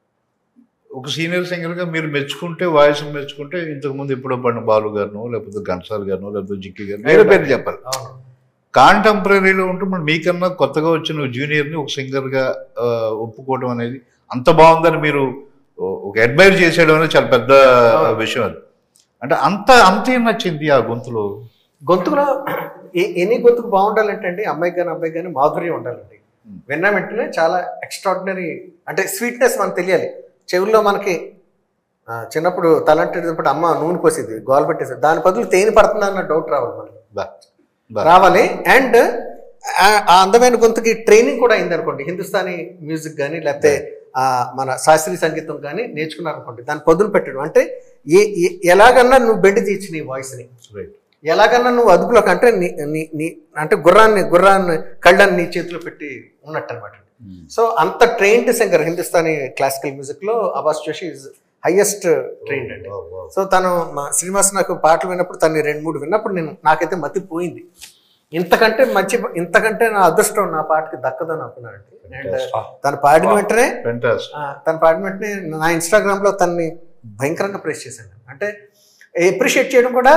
ఒక సీనియర్ సింగర్ గా మీరు మెచ్చుకుంటే వాయిస్ మెచ్చుకుంటే ఇంతకు ముందు ఎప్పుడో పడిన బాలు గారినో లేకపోతే ఘంటసాల గారినో లేకపోతే జిక్కి గారు వేరే పేరు చెప్పాలి అవును కాంటెంపరీలో ఉంటే మరి మీకన్నా కొత్తగా వచ్చిన జూనియర్ని ఒక సింగర్గా ఒప్పుకోవడం అనేది అంత బాగుందని మీరు ఓ- ఒక అడ్మైర్ చేసేయడం అనేది చాలా పెద్ద విషయం అది అంటే అంత అంత ఏం నచ్చింది ఆ గొంతులో గొంతులో ఏ- ఎన్ని గొంతుకు బాగుండాలంటే అండి అమ్మాయికి కానీ అబ్బాయికి కానీ మాధుర్యం ఉండాలండి విన్న వెంటనే చాలా ఎక్స్ట్రాడినరీ అంటే స్వీట్నెస్ మనకు తెలియాలి చెవుల్లో మనకి ఆ, చిన్నప్పుడు తలంటేటప్పుడు అమ్మ నూనె పోసేది గోల పెట్టేసేది దాని బదులు తేనె పడుతుందా అన్న డౌట్ రావాలి మనకి బా బా. రావాలి అండ్ ఆ అందమైన గొంతుకి ట్రైనింగ్ కూడా అయింది అనుకోండి హిందుస్థానీ మ్యూజిక్ కానీ లేకపోతే ఆ, మన శాస్త్రీయ సంగీతం కానీ నేర్చుకున్నారనుకోండి దాన్ని పదులు పెట్టడం అంటే ఏ ఏ- ఎలాగన్నా నువ్వు బెండి తీర్చి నీ వాయిస్ని రైట్ ఎలాగన్నా నువ్వు అదుపులోకి అంటే నీ నీ నీ అంటే గుర్రాన్ని గుర్రాన్ని కళ్ళని నీ చేతిలో పెట్టి ఉన్నట్టు అనమాట సో అంత trained singer Hindustani classical music లో Abhas Joshi is highest trained అండి సో తను మా శ్రీనివాస్ నాకు పాటలు విన్నప్పుడు తను రెండు మూడు విన్నప్పుడు నేను నాకైతే మతి పోయింది ఇంతకంటే మంచి ఇంతకంటే నా అదృష్టం నా పాటకి దక్కదని అనుకున్నానండి అండ్ తను పాడిన వెంటనే ఫెంటాస్ట్ ఆ, తను పాడిన వెంటనే నా ఇన్స్టాగ్రామ్ లో తన్ని భయంకరంగా ప్రెస్ చేశాను నేను. అంటే ఎప్రిషియేట్ చేయడం కూడా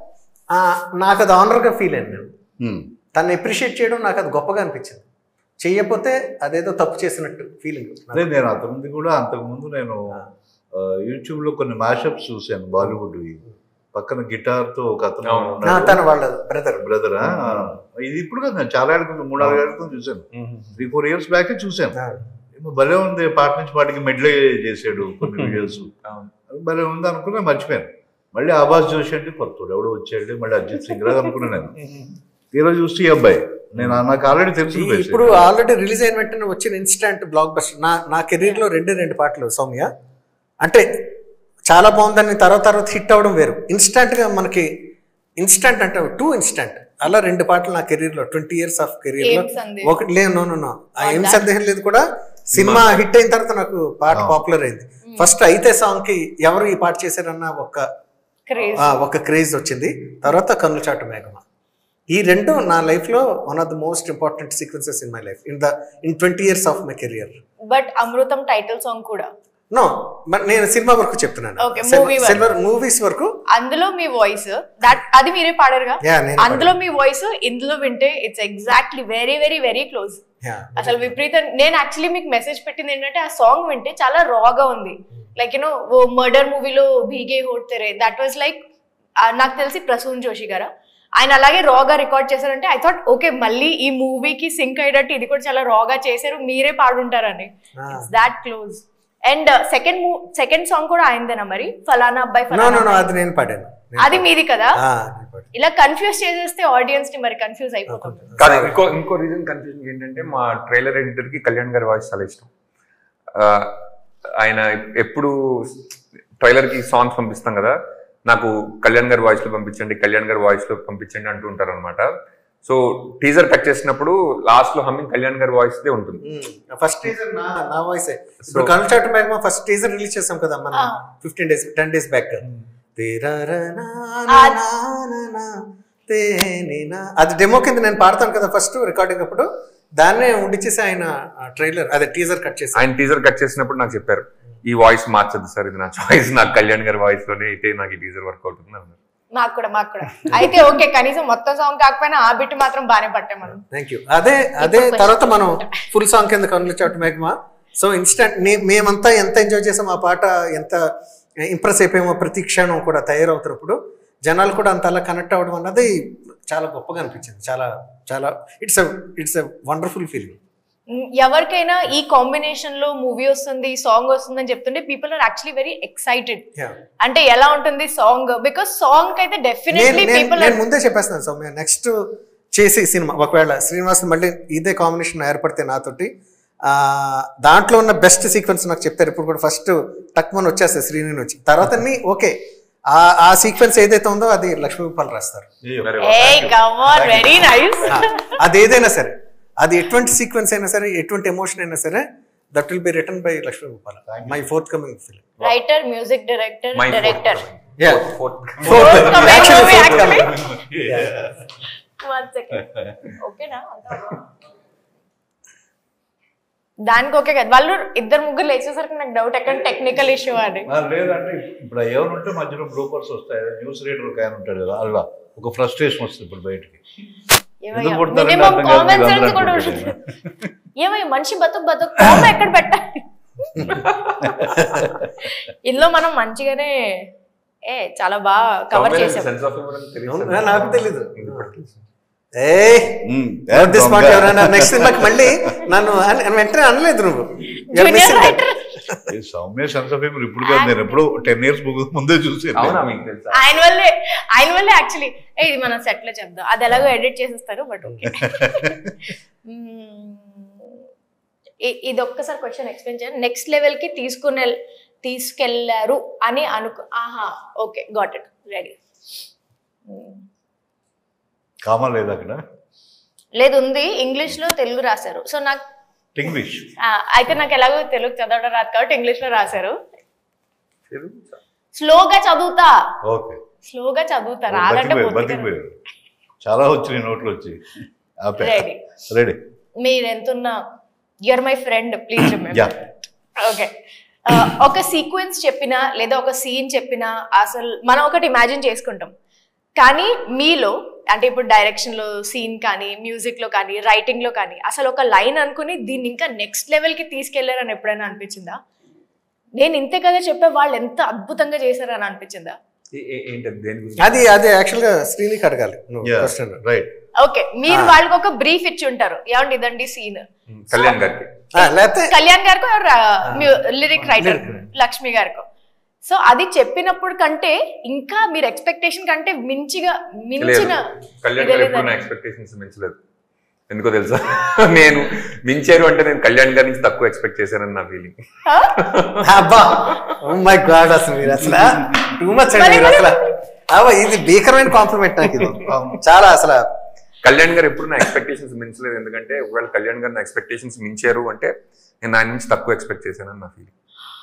ఆ, నాకు అది ఆనర్గా ఫీల్ అయ్యాను నేను తను ఎప్రిషియేట్ చేయడం నాకు అది గొప్పగా అనిపించింది చెయ్యకపోతే అదేదో తప్పు చేసినట్టు ఫీలింగ్ అదే నేను అంతకుముందు కూడా అంతకుముందు నేను ఆ, యూట్యూబ్ లో కొన్ని మ్యాషప్స్ చూశాను బాలీవుడ్ పక్కన గిటార్ తో ఒక అతను అవును. ఉన్నాడు. తన వాళ్ళ బ్రదర్ బ్రదరా ఇది ఇప్పుడు కదా నేను చాలా ఏళ్ళ క్రితం మూడు నాలుగు ఏళ్ళ క్రితం చూశాను త్రీ ఫోర్ ఇయర్స్ బ్యాక్ చూశాను ఏమో భలే ఉంది పాట నుంచి పాటికి మెడ్లే చేసాడు కొన్ని వీడియోస్ భలే ఉంది అనుకున్నా మర్చిపోయాను మళ్ళీ ఆవాజ్ జోషి అంటే కొత్తడు ఎవడో వచ్చాడు మళ్ళీ అజిత్ సింగ్ లాగా అనుకున్నాను నేను ఈరోజు చూస్తే ఈ అబ్బాయి నేను నాకు ఆల్రెడీ తెలుసు ఈ- ఇప్పుడు ఆల్రెడీ రిలీజ్ అయిన వెంటనే వచ్చిన ఇన్స్టంట్ బ్లాక్ బస్టర్ నా నా కెరీర్ లో రెండే రెండు పాటలు సౌమ్య అంటే చాలా బాగుందని తర్వాత తర్వాత హిట్ అవ్వడం వేరు ఇన్స్టంట్ గా మనకి ఇన్స్టంట్ అంటే టూ ఇన్స్టంట్ అలా రెండు పాటలు నా కెరీర్ లో ట్వంటీ ఇయర్స్ ఆఫ్ కెరీర్ లో ఏం సందేహం? ఒకటి లేదు నో నో నో ఆ ఏం సందేహం లేదు కూడా సినిమా హిట్ అయిన తర్వాత నాకు పాట పాపులర్ అయింది ఫస్ట్ అయితే సాంగ్ కి ఎవరు ఈ పాట చేశారన్న ఒక క్రేజ్ ఆ, ఒక క్రేజ్ వచ్చింది తర్వాత కన్ను చాటు మేఘమ ఈ రెండు నా లైఫ్ లో one of the most important sequences in my life in the in twenty years of my career but Amrutham title song కూడా నో బట్ నేను సినిమా వరకు చెప్తున్నాను Okay, movie వరకు. సిల్వర్ మూవీస్ వరకు అందులో మీ వాయిస్ దట్ అది మీరే పాడారుగా యా నేను అందులో మీ వాయిస్ ఇందులో వింటే it's exactly very very very close Yeah. అసలు విపరీత నేను యాక్చువల్లీ మీకు మెసేజ్ పెట్టింది ఏంటంటే ఆ సాంగ్ వింటే చాలా రాగా ఉంది లైక్ యూనో ఓ మర్డర్ మూవీలో Bheege Hont Tere that was like నాకు తెలిసి ప్రసూన్ జోషి గారా ఆయన అలాగే రాగా రికార్డ్ చేశారంటే ఐ థాట్ ఓకే మళ్ళీ ఈ మూవీకి సింక్ అయ్యేటట్టు ఇది కూడా చాలా రాగా చేశారు మీరే పాడుంటారని Ah. It's that close and second second song కూడా ఆయనదేనా మరి ఫలానా అబ్బాయి నో ఫలానా నో నో అబ్బాయి. అది నేను పాడాను నేను అది మీది కదా పాడాను. ఆ, నేను పాడాను. ఇలా కన్ఫ్యూజ్ చేసేస్తే ఆడియన్స్ ని మరి కన్ఫ్యూజ్ అయిపోతుంది కానీ ఇంకో ఇంకో రీజన్ కన్ఫ్యూజన్ ఏంటంటే మా ట్రైలర్ ఎడిటర్ కి కళ్యాణ్ గారి వాయిస్ చాలా ఇష్టం ఆ, ఆయన ఎప్పుడు ట్రైలర్ కి సాంగ్స్ పంపిస్తాం కదా నాకు కళ్యాణ్ గారి వాయిస్ లో పంపించండి కళ్యాణ్ గారి వాయిస్ లో పంపించండి అంటూ ఉంటారు అనమాట సో టీజర్ కట్ చేసినప్పుడు లాస్ట్ లో హమ్మింగ్ కళ్యాణ్ గారి వాయిస్ దే ఉంటుంది ఫస్ట్ టీజర్ నా నా వాయిస్ ఇప్పుడు కన్ను చాటు మేఘమ ఫస్ట్ టీజర్ రిలీజ్ చేసాం కదా మన Ah. Fifteen days ten days back అది డెమో కింద నేను పాడతాను కదా ఫస్ట్ రికార్డింగ్ అప్పుడు దాన్నే ఉండిచేసి ఆయన ట్రైలర్ అదే టీజర్ కట్ చేసి ఆయన టీజర్ కట్ చేసినప్పుడు నాకు చెప్పారు ఈ వాయిస్ మార్చదు సార్ ఇది నా చాయిస్ నాకు కళ్యాణ్ గారి వాయిస్ లోనే అయితే నాకు ఈ టీజర్ వర్క్ అవుతుంది అన్నారు మాకు కూడా మాకు కూడా అయితే ఓకే కనీసం మొత్తం సాంగ్ కాకపోయినా ఆ బిట్ మాత్రం బానే పట్టాం మనం థ్యాంక్ యూ అదే అదే question తర్వాత మనం ఫుల్ సాంగ్ కింద కనులు చాటు మేఘమా సో ఇన్స్టెంట్ మేమంతా ఎంత ఎంజాయ్ చేసాం ఆ పాట ఎంత ఇంప్రెస్ అయిపోయామో ప్రతి క్షణం కూడా తయారవుతున్నప్పుడు జనాలు కూడా అంత అలా కనెక్ట్ అవ్వడం అన్నది చాలా గొప్పగా అనిపించింది చాలా చాలా it's it's a wonderful feeling మ్, ఎవరికైనా ఈ కాంబినేషన్ లో మూవీ వస్తుంది సాంగ్ వస్తుంది అని చెప్తుంటే people are actually very excited అంటే ఎలా ఉంటుంది సాంగ్ బికాస్ సాంగ్ అయితే నేను డెఫినెట్లీ నేను- పీపుల్ నేను ముందే చెప్పేస్తున్నాను సౌమ్య నెక్స్ట్ చేసి సినిమా ఒకవేళ శ్రీనివాస్ మళ్ళీ ఇదే కాంబినేషన్ ఏర్పడితే నాతోటి ఆ, దాంట్లో ఉన్న బెస్ట్ సీక్వెన్స్ నాకు చెప్తారు ఇప్పుడు కూడా ఫస్ట్ టక్మన్ వచ్చేస్తుంది శ్రీని వచ్చి తర్వాత అన్ని ఓకే ఆ ఆ సీక్వెన్స్ ఏదైతే ఉందో అది లక్ష్మీపాల్ రాస్తారు ఏ కమ్ ఆన్ వెరీ నైస్ ఆ, అది ఏదైనా సరే అది ఎటువంటి సీక్వెన్స్ అయినా సరే ఎటువంటి ఎమోషన్ అయినా సరే that will be return by Lakshmi Gopal my forthcoming film writer music director my director Yeah. ఓకేనా దానికి ఓకే కదా వాళ్ళు ఇద్దరు ముగ్గురు లేచేసరికి నాకు డౌట్ ఎక్కడ టెక్నికల్ ఇష్యూ అని ఆ, లేదంటే ఇప్పుడు ఎవరు ఉంటే మధ్యలో బ్రోకర్స్ వస్తాయి న్యూస్ రీడర్ ఒక ఆయన ఉంటాడు కదా అలా ఒక ఫ్రస్ట్రేషన్ వస్తుంది ఇప్పుడు బయటికి ఎందుకు కొడతారంటే మినిమం అర్థం కాదు, కామన్ మీరు సెన్స్ అందరూ కూడా అనుకుంటారు. ఉంటుంది ఏమయ్య మనిషి బతుకు బతుకు కోమ ఎక్కడ పెట్టాలి ఇందులో మనం మంచిగానే ఏ చాలా బాగా కవర్ చేసాం సెన్స్ ఆఫ్ హ్యూమర్ అవునా? నాకు తెలీదు. తెలియదు ఏ ఉమ్, దిస్ దొంగ. పాయింట్ ఎవరైనా నెక్స్ట్ సినిమాకి మళ్ళీ నన్ను అన్- వెంటనే అనలేదు నువ్వు You're junior missing that. Writer ఈ సౌమ్య సెన్స్ ఆఫ్ హ్యూమర్ ఇప్పుడు కాదు నేను ఎప్పుడు టెన్ ఇయర్స్ ముందే చూసి అవునా మీకు తెలుసా ఆయన వల్లే ఆయన వల్లే యాక్చువల్లీ ఇది మనం సెట్ లో చెప్దాం అది ఎలాగో ఎడిట్ చేసేస్తారు బట్ ఓకే ఇది ఒక్కసారి క్వశ్చన్ ఎక్స్ప్లెయిన్ చేయండి నెక్స్ట్ లెవెల్ కి తీసుకునే తీసుకెళ్లారు అని అనుకు ఆహా okay got it ready comma లేదు అక్కడ లేదు ఉంది ఇంగ్లీష్ లో తెలుగు రాశారు సో నాకు ఇంగ్లీష్ ఆ, అయితే నాకు ఎలాగో తెలుగు చదవడం రాదు కాబట్టి ఇంగ్లీష్ లో రాశారు తెలుసా? స్లోగా చదువుతా ఓకే స్లోగా చదువుతా రాదంటే బతికిపోయారు బతికిపోయారు చాలా వచ్చినాయి నోట్లు వచ్చి ఆపే రెడీ రెడీ మీరు ఎంతున్నా you are my friend please yeah remember okay ఒక సీక్వెన్స్ చెప్పినా లేదా ఒక సీన్ చెప్పినా అసలు మనం ఒకటి ఇమాజిన్ చేసుకుంటాం కానీ మీలో అంటే ఇప్పుడు డైరెక్షన్ లో సీన్ కానీ మ్యూజిక్ లో కానీ రైటింగ్ లో కానీ అసలు ఒక లైన్ అనుకుని దీన్ని ఇంకా నెక్స్ట్ లెవెల్ కి తీసుకెళ్లారని ఎప్పుడైనా అనిపించిందా నేను ఇంతే కదా చెప్పే వాళ్ళు ఎంత అద్భుతంగా చేశారని అనిపించిందా ఏ- ఏ- ఏంటది దేని గురించి అది అది యాక్చువల్ గా శ్రీనికి అడగాలి నువ్వు యా క్వశ్చన్ రైట్ ఓకే మీరు వాళ్ళకి ఒక బ్రీఫ్ ఇచ్చి ఉంటారు ఏమండి ఇదండి సీన్ కళ్యాణ్ గారికి లేకపోతే కళ్యాణ్ గారికో లిరిక్ రైటర్ లక్ష్మి గారికో సో అది చెప్పినప్పుడు కంటే ఇంకా మీరు ఎక్స్పెక్టేషన్ కంటే మించిగా లేదు మించిన కళ్యాణ్ ఇది గారు ఎప్పుడు నా లేదని. ఎక్స్పెక్టేషన్స్ మించలేదు ఎందుకో తెలుసా నేను మించారు అంటే నేను కళ్యాణ్ గారి నుంచి తక్కువ ఎక్స్పెక్ట్ చేశానని నా ఫీలింగ్ ఆ? అబ్బా ఓ మై గాడ్ అసలు మీరు అసలు టూ మచ్ అండి మీరు అసలు అవ్వ ఇది భీకరమైన కాంప్లిమెంట్ నాకు ఇది చాలా అసలు కళ్యాణ్ గారు ఎప్పుడు నా ఎక్స్పెక్టేషన్స్ మించలేదు ఎందుకంటే ఒకవేళ కళ్యాణ్ గారు నా ఎక్స్పెక్టేషన్స్ మించారు అంటే నేను ఆయన నుంచి తక్కువ ఎక్స్పెక్ట్ చేశానని నా ఫీలింగ్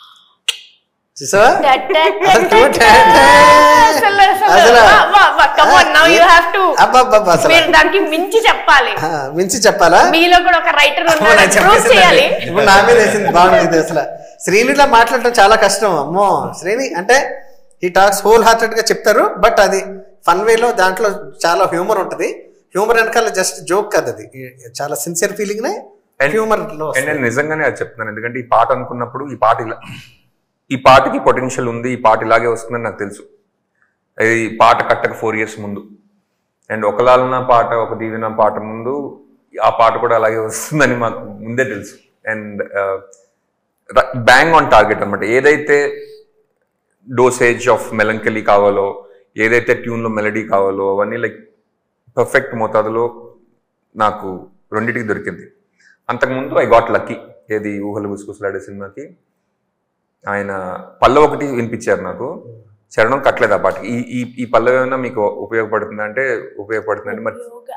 చూసావా టట్ టట్ టట్ అసలు టట్ టట్. అసలు అసలు అసలు వా, వా, వా, come on, now you have to. అబ్బబ్బబ్బా అసలు మీరు దానికి మించి చెప్పాలి ఆ, మించి చెప్పాలా మీలో కూడా ఒక రైటర్ అమ్మో, ఉన్నాడు నాకు ప్రూవ్ చెప్పేసిందండి. చేయాలి ఇప్పుడు నా మీద వేసింది బాగుంది ఇది అసలు శ్రీనిలా మాట్లాడటం చాలా కష్టం అమ్మో శ్రీని అంటే ఈ టాక్స్ హోల్ హార్టెడ్ గా చెప్తారు బట్ అది ఫన్ వేలో దాంట్లో చాలా హ్యూమర్ ఉంటది హ్యూమర్ వెనకాల జస్ట్ జోక్ కాదు అది ఈ- చాలా సిన్సియర్ ఫీలింగ్ నే And- హ్యూమర్ లో అండ్ నేను నిజంగానే అది చెప్తున్నాను ఎందుకంటే ఈ పాట అనుకున్నప్పుడు ఈ పాట ఇలా ఈ పాటకి పొటెన్షియల్ ఉంది ఈ పాట ఇలాగే వస్తుందని నాకు తెలుసు ఈ పాట కట్టక ఫోర్ ఇయర్స్ ముందు అండ్ ఒకలాలన పాట ఒక దీవెన పాట ముందు ఆ పాట కూడా అలాగే వస్తుందని మాకు ముందే తెలుసు అండ్ బ్యాంగ్ ఆన్ టార్గెట్ అనమాట ఏదైతే డోసేజ్ ఆఫ్ మెలంకలీ కావాలో ఏదైతే ట్యూన్లో మెలడీ కావాలో అవన్నీ లైక్ పర్ఫెక్ట్ మోతాదులో నాకు రెండింటికి దొరికింది అంతకుముందు ఐ గాట్ లక్కీ ఏది ఊహలు గుసగుసలాడే సినిమాకి ఆయన పల్లవి ఒకటి వినిపించారు నాకు చరణం కట్టలేదు ఆ పాటకి ఈ ఈ ఈ పల్లవి ఏమైనా మీకు ఉపయోగపడుతుందా అంటే ఉపయోగపడుతుందండి మరి ఉపయోగ-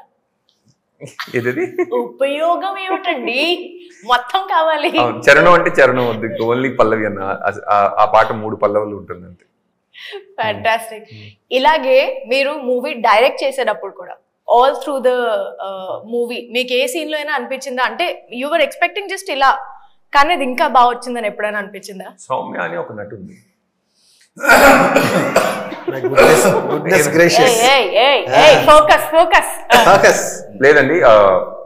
ఏది ఉపయోగం ఏమిటండి మొత్తం కావాలి అవును చరణం అంటే చరణం వద్దు ఓన్లీ పల్లవి అన్న ఆ- ఆ- ఆ పాట మూడు పల్లవులు ఉంటుంది అంతే ఫ్యాంటాస్టిక్ ఇలాగే మీరు మూవీ డైరెక్ట్ చేసేటప్పుడు కూడా ఆల్ త్రూ ద మూవీ మీకు ఏ సీన్ లో అయినా అనిపించిందా అంటే యువర్ ఎక్స్పెక్టింగ్ జస్ట్ ఇలా కానీ అది ఇంకా బాగా వచ్చిందని ఎప్పుడైనా అనిపించిందా సౌమ్య అని ఒక నటు ఉంది goodness gracious focus focus focus లేదండి ఆ,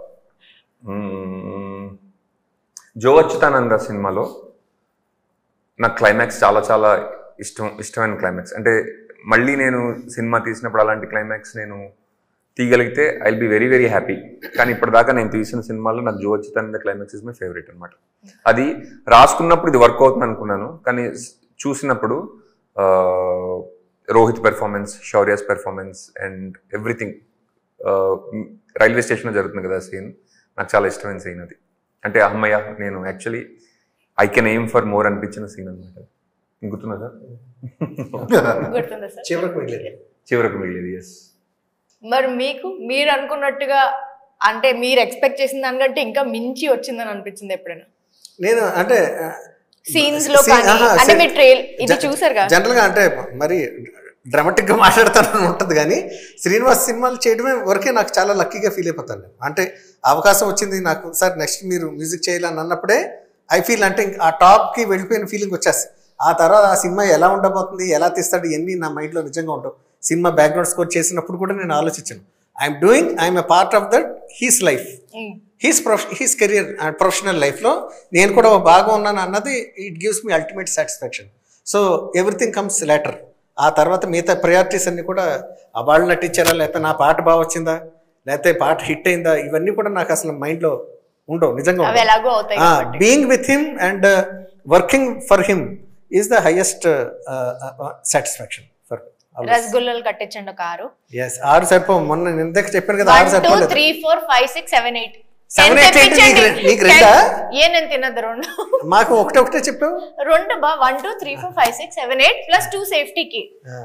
మ్మ్, జో అచ్యుతానంద సినిమాలో నాకు క్లైమాక్స్ చాలా చాలా ఇష్టం ఇష్టమైన క్లైమాక్స్ అంటే మళ్ళీ నేను సినిమా తీసినప్పుడు అలాంటి క్లైమాక్స్ నేను తీయగలిగితే I be very very happy కానీ ఇప్పటిదాకా నేను తీసిన సినిమాలో నాకు Jo Achyutananda climax is my favourite అనమాట అది రాసుకున్నప్పుడు ఇది వర్క్ అవుతుంది అనుకున్నాను కానీ స్- చూసినప్పుడు ఆ, Rohit performance Shaurya's performance and everything railway స్టేషన్లో జరుగుతుంది కదా సీన్ నాకు చాలా ఇష్టమైన సీన్ అది అంటే అమ్మయ్య నేను actually I can aim for more అనిపించిన సీన్ అనమాట గుర్తున్నదా గుర్తుందా సార్ చివరికి మిగిలేదు చివరకు మిగిలేదు ఎస్ మరి మీకు మీరు అనుకున్నట్టుగా అంటే మీరు ఎక్స్పెక్ట్ చేసిన దానికంటే ఇంకా మించి వచ్చిందని అనిపించింది ఎప్పుడైనా నేను అంటే సీన్స్ లో కానీ అంటే మీరు ట్రైల్ ఇది చూసారుగా జనరల్ గా అంటే మరి డ్రామాటిక్ గా మాట్లాడతానని ఉంటుంది కానీ శ్రీనివాస్ సినిమాలు చేయడమే వరకే నాకు చాలా లక్కీగా ఫీల్ అయిపోతాను నేను అంటే అవకాశం వచ్చింది నాకు సార్ నెక్స్ట్ మీరు మ్యూజిక్ చేయాలని అన్నప్పుడే ఐ ఫీల్ అంటే ఇంక ఆ టాప్ కి వెళ్ళిపోయిన ఫీలింగ్ వచ్చేస్తుంది ఆ తర్వాత ఆ సినిమా ఎలా ఉండబోతుంది ఎలా తీస్తాడు ఇవన్నీ నా మైండ్లో నిజంగా ఉండవు సినిమా బ్యాక్గ్రౌండ్ స్కోర్ చేసినప్పుడు కూడా నేను ఆలోచించాను I'm doing I'm a part of that he's life um. He's prof he's career professional లైఫ్లో నేను కూడా ఒక బాగా ఉన్నాను అన్నది it gives me ultimate satisfaction so everything comes later ఆ తర్వాత మిగతా ప్రయారిటీస్ అన్ని కూడా ఆ వాళ్ళు నటించారా లేకపోతే నా పాట బాగా వచ్చిందా లేకపోతే పాట హిట్ అయిందా ఇవన్నీ కూడా నాకు అసలు మైండ్లో ఉండవు నిజంగా అవి ఎలాగో అవుతాయి కాబట్టి. Being with him and working for him is the highest satisfaction for రసగుల్లలు కట్టించండి ఒక ఆరు ఎస్ ఆరు సరిపో మొన్న నేను ఇందాక చెప్పాను కదా ఆరు వన్ టూ సరిపోలేదు three four five six seven eight Seven, eight, eight, నీకు- నీకు రెండా? ఏ నేను తిన్నది రెండు మాకు ఒకటే ఒకటే చెప్పావు రెండు బా one two three four five six seven eight plus two సేఫ్టీకి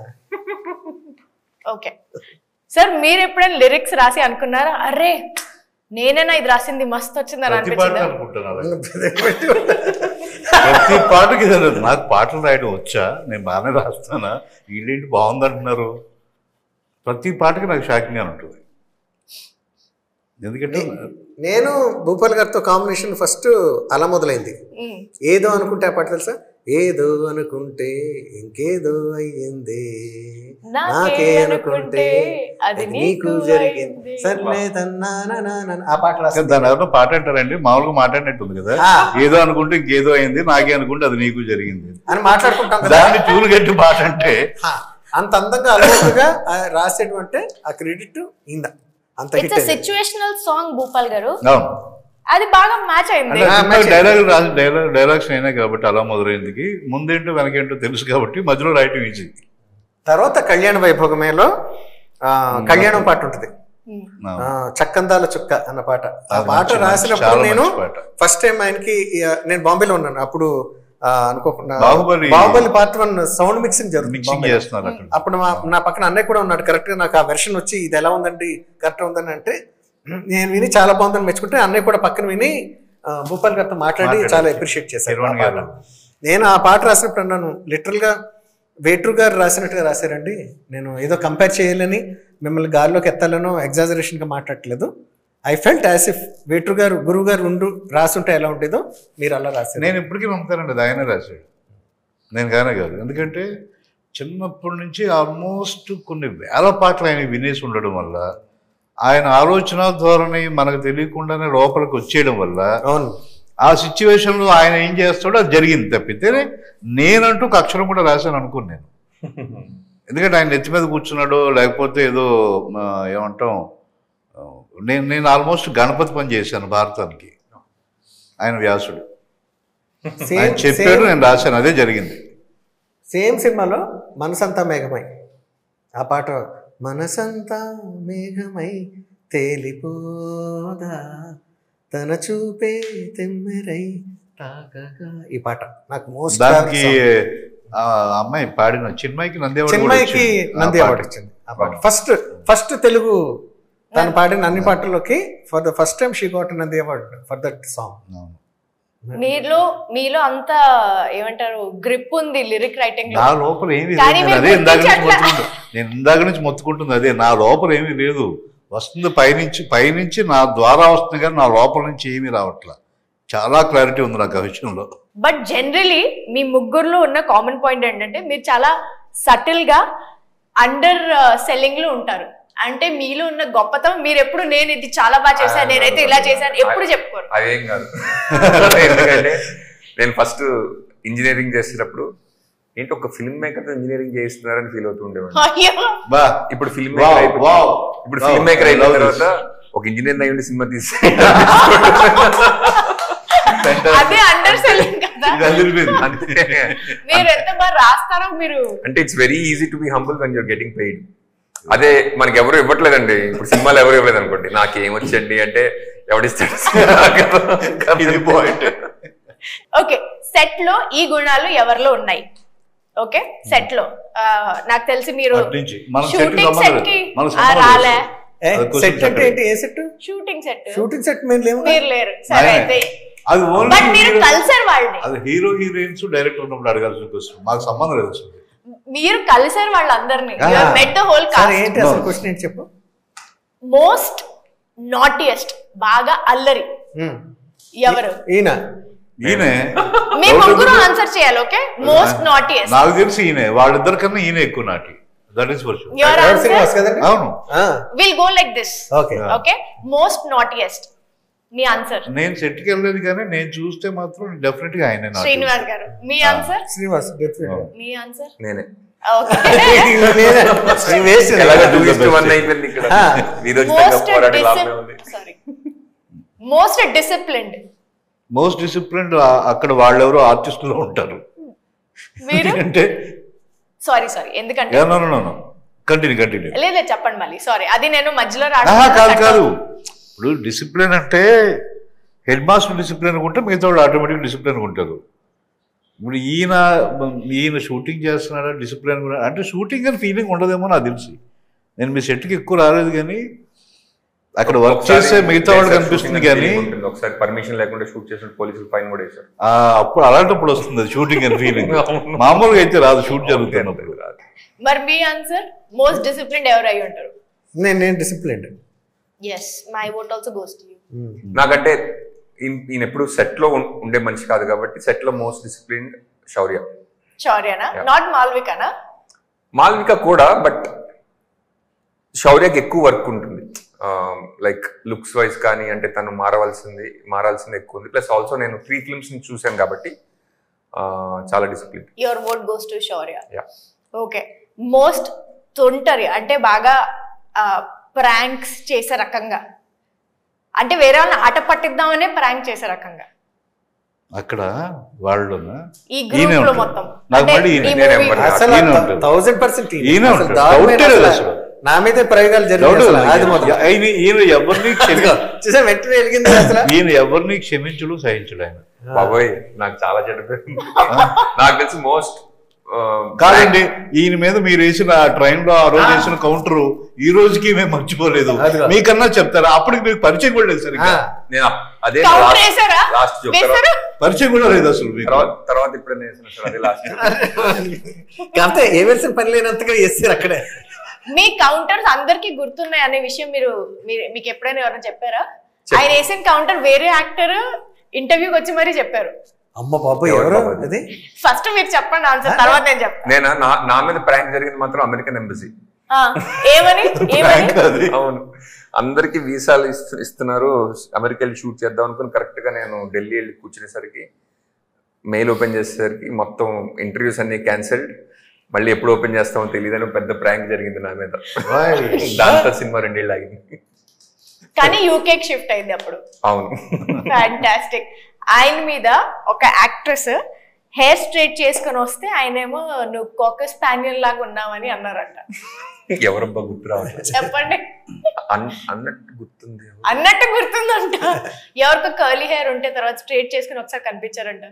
ఓకే సార్ మీరు ఎప్పుడైనా లిరిక్స్ రాసి అనుకున్నారా అరే నేనేనా ఇది రాసింది మస్తు వచ్చిందని ప్రతి పాట అనిపించిందా అనుకుంటున్నాను ప్రతి పాటకి తెలియదు నాకు పాటలు రాయడం వచ్చా నేను బాగానే రాస్తానా వీళ్ళేంటి బాగుంది అంటున్నారు ప్రతి పాటకి నాకు షాకింగ్గా ఉంటుంది ఎందుకంటే నేను భూపాల్ గారితో కాంబినేషన్ ఫస్ట్ అలా మొదలైంది ఉమ్. ఏదో అనుకుంటే ఆ పాట తెలుసా ఏదో అనుకుంటే ఇంకేదో అయ్యింది నాకే అనుకుంటే అది నీకు జరిగింది సర్లే తన్నానా ఆ పాట రాసింది దాని ఎవరో పాట అంటారండి మామూలుగా మాట్లాడినట్టుంది కదా ఆ. ఏదో అనుకుంటే ఇంకేదో అయింది నాకే అనుకుంటే అది నీకు జరిగింది అని మాట్లాడుకుంటాం కదా దాన్ని చూలు గట్టి పాట అంటే హా, అంత అందంగా అలవాటుగా రాసేటువంటి ఆ క్రెడిట్ ఇంద అంత hit it's situational song Bhupal గారు అవును అది బాగా మ్యాచ్ అయింది అంటే ఆ, సినిమా మంచిది. డైలాగ్ రాసి డైలాగ్ డైలాగ్స్ అయినా కాబట్టి అలా మొదలైంది ముందేంటో వెనకేంటో తెలుసు కాబట్టి మధ్యలో రాయటం ఈజీ తర్వాత కళ్యాణ వైభోగమేలో ఆ, కళ్యాణం పాట ఉంటుంది ఉమ్. ఆ, చక్కందాల చుక్క అన్న పాట ఆ అది పాట మంచి- రాసినప్పుడు చాలా నేను మంచి పాట. ఫస్ట్ టైం ఆయనకి ఆ, నేను బాంబేలో ఉన్నాను అప్పుడు ఆ, అనుకోకుండా Baahubali- Baahubali part one sound mixing జరుగుతుంది మిక్సింగ్ బాంబేలో. చేస్తున్నారు అక్కడ అప్పుడు మా నా పక్కన అన్నయ్య కూడా ఉన్నాడు కరెక్ట్ గా నాకు ఆ వెర్షన్ వచ్చి ఇది ఎలా ఉందండి కరెక్ట్ ఉందని అంటే నేను విని చాలా బాగుందని మెచ్చుకుంటే అన్నయ్య కూడా పక్కన విని ఆ, భూపాల్ గారితో మాట్లాడి మాట్లాడారు. చాలా అప్రిషియేట్ చేశారు ఆ కిరణ్ పాట. గారు. నేను ఆ పాట రాసినప్పుడు అన్నాను లిటరల్ గా వేట్రు గారు రాసినట్టుగా రాశారండి నేను ఏదో కంపేర్ చేయాలని మిమ్మల్ని గాల్లోకి ఎత్తాలనో ఎగ్జాజరేషన్ గా మాట్లాడట్లేదు I felt as if Veturi గారు గురువు గారు ఉండు రాసుంటే ఎలా ఉండేదో మీరు అలా రాశారు నేను ఇప్పటికీ నమ్ముతానండి అది ఆయనే రాశాడు నేను కానే కాదు ఎందుకంటే చిన్నప్పటి నుంచి ఆల్మోస్ట్ కొన్ని వేల పాటలు ఆయన వినేసి ఉండడం వల్ల ఆయన ఆలోచన ధోరణి మనకు తెలియకుండానే లోపలికి వచ్చేయడం వల్ల అవును ఆ సిచ్యువేషన్లో ఆయన ఏం చేస్తాడో అది జరిగింది తప్పితే నేనంటూ ఒక అక్షరం కూడా రాశాను అనుకోను నేను ఎందుకంటే ఆయన నెత్తి మీద కూర్చున్నాడో లేకపోతే ఏదో ఆ, ఏమంటాం ఆ, నేను నేను ఆల్మోస్ట్ గణపతి పని చేశాను భారతానికి ఆయన వ్యాసుడు ఆయన సేమ్ చెప్పాడు నేను రాశాను అదే జరిగింది సేమ్ సినిమాలో మనసంతా మేఘమై ఆ పాట మనసంతా మేఘమై తేలిపోదా తన చూపే తెమ్మెరై తాకగా ఈ పాట నాకు మోస్ట్ దానికి ఆ అమ్మాయి పాడిన చిన్మయికి నంది award కూడా చిన్మయికి వచ్చింది. ఆ నంది పాట. అవార్డు వచ్చింది ఆ పాట ఫస్ట్ ఫస్ట్ తెలుగు తను పాడిన అన్ని పాటల్లోకి for the first time she got Nandi award for that song అవును. మీలో మీలో అంత ఏమంటారు గ్రిప్ ఉంది లిరిక్ రైటింగ్ లో నా లోపల ఏమీ కానీ లేదు మీరు అదే ఇందాక నుంచి గుర్తించట్లా. మొత్తుకుంటా నేను ఇందాక నుంచి మొత్తుకుంటుంది అదే నా లోపల ఏమీ లేదు వస్తుంది పైనుంచి పైనుంచి నా ద్వారా వస్తుంది కానీ నా లోపల నుంచి ఏమీ రావట్లా చాలా క్లారిటీ ఉంది నాకు ఆ విషయంలో బట్ జనరలీ మీ ముగ్గురులో ఉన్న కామన్ పాయింట్ ఏంటంటే మీరు చాలా సటిల్ గా అండర్ సెల్లింగ్ లో ఉంటారు అంటే మీలో ఉన్న గొప్పతనం మీరు ఎప్పుడు నేను ఇది చాలా బాగా చేశాను నేనైతే ఇలా చేశాను ఎప్పుడు చెప్పుకోరు అదేం కాదు ఎందుకంటే నేను ఫస్ట్ ఇంజనీరింగ్ చేసేటప్పుడు ఏంటి ఒక ఫిల్మ్ మేకర్ ఇంజనీరింగ్ చేస్తున్నారని ఫీల్ అవుతూ ఉండేవాడిని అయ్యో బా ఇప్పుడు ఫిల్మ్ Wow, మేకర్ wow. ఇప్పుడు Wow, ఫిల్మ్ మేకర్ I అయిపోయిన love this. తర్వాత ఒక ఇంజనీర్ అయ్యి ఉండి సినిమా తీసి అదే అండర్ సెల్లింగ్ కదా ఇది అదిరిపోయింది. అంతే. మీరు ఎంత బాగా రాస్తారో మీరు అంటే it's very easy to be humble when you're getting paid అదే మనకి ఎవరు ఇవ్వట్లేదండి ఇప్పుడు సినిమాలు ఎవరు ఇవ్వలేదు అనుకోండి నాకు ఏమొచ్చండి అంటే ఎవడిస్తాడు ఇది పాయింట్ ఓకే సెట్ లో ఈ గుణాలు ఎవరిలో ఉన్నాయి ఓకే సెట్ లో ఆ, నాకు తెలిసి మీరు అటు నుంచి. మన set కి షూటింగ్ సంబంధం సెట్ లేదు. కి మన ఆ, సంబంధం రాలే లేదు. అది question సెట్ అంటే separate. ఏంటి ఏ set shooting set shooting set మేము లేవు మీరు లేరు సరే ఆయనే. అయితే అది ఓన్లీ బట్ మీరు కలిసారు వాళ్ళని అది హీరో హీరోయిన్స్ డైరెక్టర్ ఉన్నప్పుడు అడగాల్సిన క్వశ్చన్ మాకు సంబంధం లేదు అసలు మీరు కలిసారు వాళ్ళందరినీ ఆ. మెట్ ద హోల్ సరే కాస్ట్ ఏంటి అసలు క్వశ్చన్ ఏంటి చెప్పు మోస్ట్ నాటియెస్ట్ బాగా అల్లరి ఉమ్. ఎవరు ఈయన ఈయనే మీ ముగ్గురు ఆన్సర్ చేయాలి ఓకే మోస్ట్ నాటియెస్ట్ నాకు తెలిసి ఈయనే వాళ్ళిద్దరికన్నా ఈయన ఎక్కువ naughty that is for sure your ఎవరు శ్రీనివాస్ ఆన్సర్ కదండి అవును will go like this okay okay most naughtiest మీ ఆన్సర్ నేను సెట్కి వెళ్ళలేదు కానీ నేను చూస్తే మాత్రం డెఫినెట్ గా ఆయనే నాటి శ్రీనివాస్ గారు మీ ఆన్సర్ శ్రీనివాస్ డెఫినెట్ మీ ఆన్సర్ నేనే ఓకే ఎలాగ టూ ఇస్ట్ వన్ అయిపోయింది ఇక్కడ ఆ. వీరోచితంగా మోస్ట్ పోరాడి లాభమే ఉంది sorry most disciplined most discipline అక్కడ వాళ్ళెవరో ఆర్టిస్టులో ఉంటారు మీరు ఎందుకంటే సారీ సారీ ఎందుకంటే కంటిన్యూ కంటిన్యూ లేదా చెప్పండి మళ్ళీ సారీ అది నేను మధ్యలో కాదు రావడం కాదు ఇప్పుడు డిసిప్లిన్ అంటే హెడ్ మాస్టర్ డిసిప్లిన్ ఉంటే మిగతా వాళ్ళు ఆటోమేటిక్ డిసిప్లిన్ ఉంటారు ఇప్పుడు ఈయన ఈయన షూటింగ్ చేస్తున్నాడా డిసిప్లిన్ కూడా అంటే షూటింగ్ అని ఫీలింగ్ ఉండదేమో నాకు తెలిసి నేను మీ సెట్కి ఎక్కువ రాలేదు కానీ అక్కడ వర్క్ ఒకసారి చేసే మిగతా వాళ్ళకి లేదు సార్, అనిపిస్తుంది shooting కానీ feeling ఉంటుంది. ఒకసారి పర్మిషన్ లేకుండా షూట్ చేసిన పోలీసులు ఫైన్ కూడా వేశారు ఆ, అప్పుడు అలాంటప్పుడు వస్తుంది షూటింగ్ అని ఫీలింగ్ మామూలుగా అయితే రాదు షూట్ జరుగుతున్నప్పుడు మరి మీ ఆన్సర్ మోస్ట్ డిసిప్లిన్డ్ ఎవరు అయి ఉంటారు నేను నేను discipline yes my vote also goes to you నాకంటే ఈయన- ఈయన ఎప్పుడు సెట్ లో ఉం- ఉండే మనిషి కాదు కాబట్టి సెట్ లో మోస్ట్ డిసిప్లిన్ శౌర్య శౌర్యనా Yeah. నాట్ మాల్వికనా మాల్విక కూడా బట్ శౌర్యకి ఎక్కువ వర్క్ ఉంటుంది లైక్ లుక్స్ వైజ్ కానీ అంటే తను మారవలసింది మారాల్సింది ఎక్కువ ఉంది ప్లస్ ఆల్సో నేను త్రీ ఫిల్మ్స్ ని చూశాను కాబట్టి ఆ, చాలా discipline your vote goes to Shourya yeah okay most తొంటరి అంటే బాగా ప్రాంక్స్ చేసే రకంగా అంటే వేరే వాళ్ళని ఆట పట్టిద్దామనే ప్రాంక్ చేసే రకంగా అక్కడ వాళ్ళునా ఈ ఈయనే గ్రూప్ లో ఉంటాడు. మొత్తం నాకు అంటే మళ్ళీ ఈయన. ఈ నేనే movie- మరి. అసలు ఈయన ఉంటాడు. థౌసండ్ పర్సెంట్ ఈయన ఉంటాడు. డౌటే లేదు అసలు. నా మీదే ప్రయోగాలు డౌట్ జరిగాయి అది మొత్తం ఆయన ఈయన ఎవరిని క్షమి చూసా వెంటనే వెలిగింది అసలు ఈయన ఎవరిని క్షమించడు సహించడు ఆయన బాబోయ్ నాకు చాలా చెడ్డ పేరు ఉంది. నాకు తెలిసి మోస్ట్ కాదండి ఈయన మీద మీరు వేసిన ట్రైన్ లో ఆ రోజు వేసిన కౌంటర్ ఈ రోజుకి మేము మర్చిపోలేదు అదిగో. మీకన్నా చెప్తారా అప్పటికి మీకు పరిచయం కూడా లేదు సరిగ్గా నేను అప్- అదే Counter వేసారా? లాస్ట్ జోక్ వేసారా? పరిచయం కూడా లేదు అసలు మీకు తర్వాత తర్వాత ఇప్పుడే వేసిన సార్ అదే లాస్ట్ కాకపోతే ఏ వెలిసిన పని లేనంతగా వేస్తారు అక్కడే మీ కౌంటర్స్ అందరికి గుర్తున్నాయి అనే విషయం మీరు మీరు- మీకు ఎప్పుడైనా ఎవరైనా చెప్పారా ఆయన వేసిన కౌంటర్ వేరే యాక్టర్ ఇంటర్వ్యూకి వచ్చి మరీ చెప్పారు అమ్మ బాబు ఎవరు ఎవరు బాబు అది? అది ఫస్ట్ మీరు చెప్పండి ఆన్సర్ తర్వాత నేను చెప్తాను నేను నా నా మీద ప్రాంక్ జరిగింది మాత్రం అమెరికన్ ఎంబసీ ఆ, ఏమని ఏమని అది అవును అందరికి వీసాలు ఇస్తు ఇస్తున్నారు అమెరికా వెళ్ళి షూట్ చేద్దాం అనుకుని కరెక్ట్ గా నేను ఢిల్లీ వెళ్ళి కూర్చునేసరికి మెయిల్ ఓపెన్ చేసేసరికి మొత్తం ఇంటర్వ్యూస్ అన్ని క్యాన్సిల్డ్ మళ్ళీ ఎప్పుడు ఓపెన్ చేస్తామో తెలియదని పెద్ద ప్రాంక్ జరిగింది నా మీద దాంతో సినిమా రెండేళ్ళు ఆగింది కానీ యూకేకి షిఫ్ట్ అయింది అప్పుడు అవును ఫ్యాంటాస్టిక్ ఆయన మీద ఒక యాక్ట్రెస్ హెయిర్ స్ట్రైట్ చేసుకొని వస్తే ఆయనేమో నువ్వు కోక స్పానియల్ లాగా ఉన్నావని అన్నారంట ఎవరబ్బా గుర్తు రావట్లేదు చెప్పండి అన్- అన్నట్టు గుర్తుంది అన్నట్టు గుర్తుందంట ఎవరికో కర్లీ హెయిర్ ఉంటే తర్వాత స్ట్రైట్ చేసుకుని ఒకసారి కనిపించారంట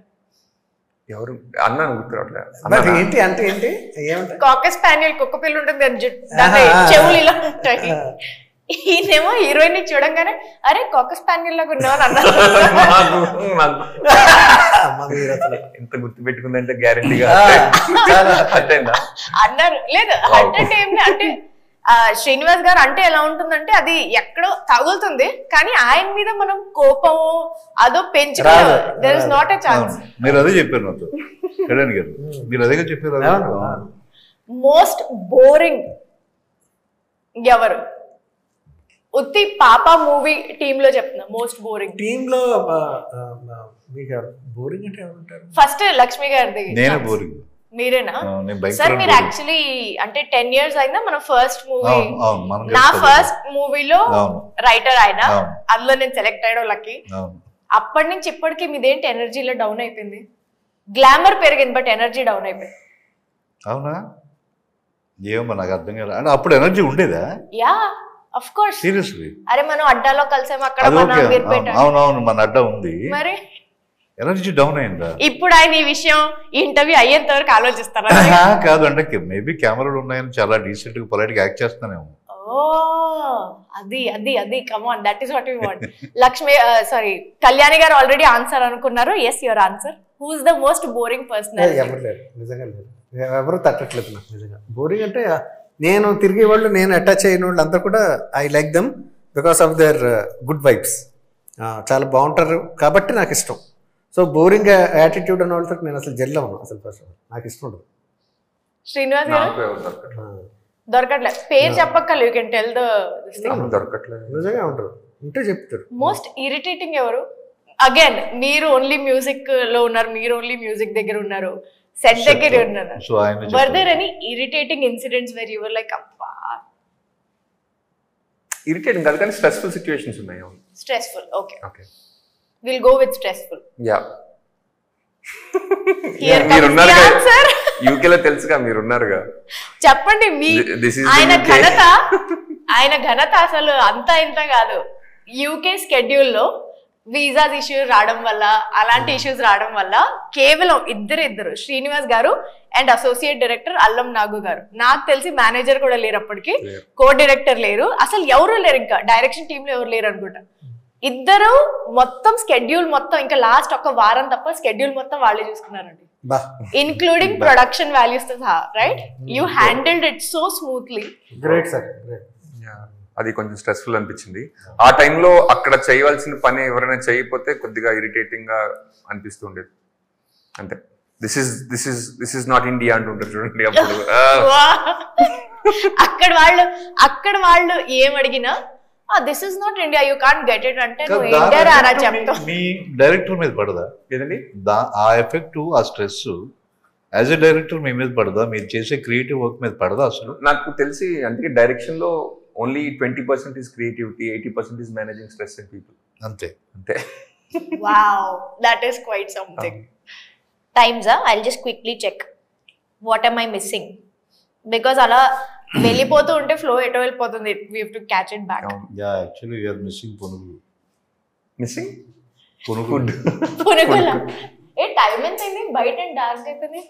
ఎవరు అన్నాను గుర్తు రావట్లేదు మరి అన్నానా? ఏంటి అంటే ఏంటి ఏమంటే కాక స్పానియల్ కుక్క పిల్ల ఉంటుంది దాని జుట్టు దాని ఆహా. చెవులు ఇలా ఉంటాయి ఈయనేమో హీరోయిన్ ని చూడంగానే అరే కాక స్పానియల్ లాగా ఉన్నావని అన్నారు నాకు- నాకు అమ్మ మీరు అసలు ఎంత గుర్తు పెట్టుకుందంటే గ్యారంటీగా ఆ, చాలా అట్టేనా అన్నారు లేదు అంటే ఏం లే, అంటే ఆ, శ్రీనివాస్ గారు అంటే ఎలా ఉంటుందంటే అది ఎక్కడో తగులుతుంది కానీ ఆయన మీద మనం కోపము అదో పెంచుకో రాదు, దర్ ఇస్ రాదు. నాట్ ఎ ఛాన్స్ అవును. మీరు అదే చెప్పారు నాతో కళ్యాణ్ గారు మీరు అదేగా చెప్పారు అదే. అవును. మోస్ట్ బోరింగ్ ఎవరు ఉత్తి పాప మూవీ టీమ్ లో చెప్తున్నా మోస్ట్ బోరింగ్ టీమ్ లో ఆ, ఆ, ఆ, మీకు బోరింగ్ అంటే ఎవరు ఉంటారు ఫస్ట్ లక్ష్మి గారిది నేనే బోరింగ్ మీరేనా నేను సార్ భయంకర మీరు boring. యాక్చువల్లీ అంటే టెన్ ఇయర్స్ అయినా మన ఫస్ట్ మూవీ అవును అవును మనం నా చేస్తాం. ఫస్ట్ మూవీలో అవును. రైటర్ ఆయన అవును. అందులో నేను సెలెక్ట్ అయ్యడం లక్కీ అవును అప్పటి నుంచి ఇప్పటికి మీదేంటి ఎనర్జీలో డౌన్ అయిపోయింది గ్లామర్ పెరిగింది బట్ ఎనర్జీ డౌన్ అయిపోయింది అవునా ఏమో నాకు అర్థం కాదు అంటే అప్పుడు ఎనర్జీ ఉండేదా యా అఫ్ కోర్స్ సీరియస్లీ అరే మనం అడ్డాలో కలిసాము అక్కడ అది మన ఓకే మీర్పేట అవునవును మన అడ్డ ఉంది మరి ఎనర్జీ డౌన్ అయిందా ఇప్పుడు ఆయన ఈ విషయం ఈ ఇంటర్వ్యూ అయ్యేంత వరకు ఆలోచిస్తారా కాదు అంటే మేబీ కెమెరాలు ఉన్నాయని చాలా డీసెంట్ గా పొలైట్ గా యాక్ట్ చేస్తానేమో ఓ అది అది అది come on that is what you want Lakshmi sorry Kalyani garu already answer అనుకున్నారు yes your answer who's the most boring person ఎవరు లేరు నిజంగా లేరు ఎవరు తట్టట్లేదు నాకు నిజంగా బోరింగ్ అంటే నేను తిరిగే వాళ్ళు నేను అటాచ్ అయిన వాళ్ళు అంతా కూడా I like them because of their good vibes చాలా బాగుంటారు కాబట్టి నాకు ఇష్టం సో బోరింగ్ యాటిట్యూడ్ అన్న వాళ్ళతో నేను అసలు జెల్ అవ్వను అసలు ఫస్ట్ నాకు ఇష్టం ఉండదు శ్రీనివాస్ గారు నాకు ఎవరు దొరకట్లేదు. ఆ, దొరకట్లేదు పేరు చెప్పక్కర్లేదు యూ కెన్ టెల్ ద దొరకట్లేదు నిజంగా ఉంటారు ఉంటే చెప్తారు మోస్ట్ ఇరిటేటింగ్ ఎవరు అగైన్ మీరు ఓన్లీ మ్యూజిక్ లో ఉన్నారు మీరు ఓన్లీ మ్యూజిక్ దగ్గర ఉన్నారు సెట్ దగ్గర ఉన్నారు సో ఆయన were there any irritating incidents where you're like అబ్బా ఇరిటేటింగ్ కాదు కానీ స్ట్రెస్ఫుల్ సిచ్యువేషన్స్ ఉన్నాయి stressful okay okay will go with stressful yeah here మీరున్నారు కదా. ఆన్సర్ యూకేలో తెలుసుగా మీరున్నారుగా చెప్పండి మీ Th- this is the ఆయన UK. ఘనత ఆయన ఘనత అసలు అంత ఇంత కాదు యూకే స్కెడ్యూల్లో వీసాస్ ఇష్యూస్ రావడం వల్ల అలాంటి ఇష్యూస్ రావడం వల్ల కేవలం ఇద్దరు ఇద్దరు శ్రీనివాస్ గారు అండ్ అసోసియేట్ డైరెక్టర్ అల్లం నాగు గారు నాకు తెలిసి మేనేజర్ కూడా లేరు అప్పటికి లేరు. కో డైరెక్టర్ లేరు అసలు ఎవరు లేరు ఇంకా డైరెక్షన్ టీమ్ లో ఎవరు లేరు అనుకుంటా ఇద్దరు మొత్తం స్కెడ్యూల్ మొత్తం ఇంకా లాస్ట్ ఒక వారం తప్ప స్కెడ్యూల్ మొత్తం వాళ్ళే చూసుకున్నారండి బా ఇన్క్లూడింగ్ ప్రొడక్షన్ వాల్యూస్ తో సహా right you handled it so smoothly great sir great అది కొంచెం స్ట్రెస్ఫుల్ అనిపించింది ఆ టైంలో అక్కడ చేయవలసిన పని ఎవరైనా చేయకపోతే కొద్దిగా ఇరిటేటింగ్ గా అనిపిస్తూ ఉండేది అంతే this is this is this is not India అంటుంటారు చూడండి అప్పుడు ఆ, అక్కడ వాళ్ళు అక్కడ వాళ్ళు ఏం అడిగినా this is not India you can't get it అంటే నువ్వు ఇండియా రారా చెప్తావు మీ డైరెక్టర్ మీద పడదా ఏదండి దా ఆ ఎఫెక్ట్ ఆ స్ట్రెస్ యాజ్ ఎ డైరెక్టర్ మీ మీద పడదా మీరు చేసే క్రియేటివ్ వర్క్ మీద పడదా అసలు నాకు తెలిసి అంటే డైరెక్షన్ లో only twenty percent is creativity eighty percent is managing stress and people అంతే అంతే wow that is quite something times I just quickly check what am I missing because అలా వెళ్ళిపోతూ ఉంటే ఫ్లో ఎటో వెళ్ళిపోతుంది we to catch it back yeah actually you're missing punugulu missing punugulu పునుగుల ఏ time ఎంత అయింది బయట డార్క్ అయిపోయింది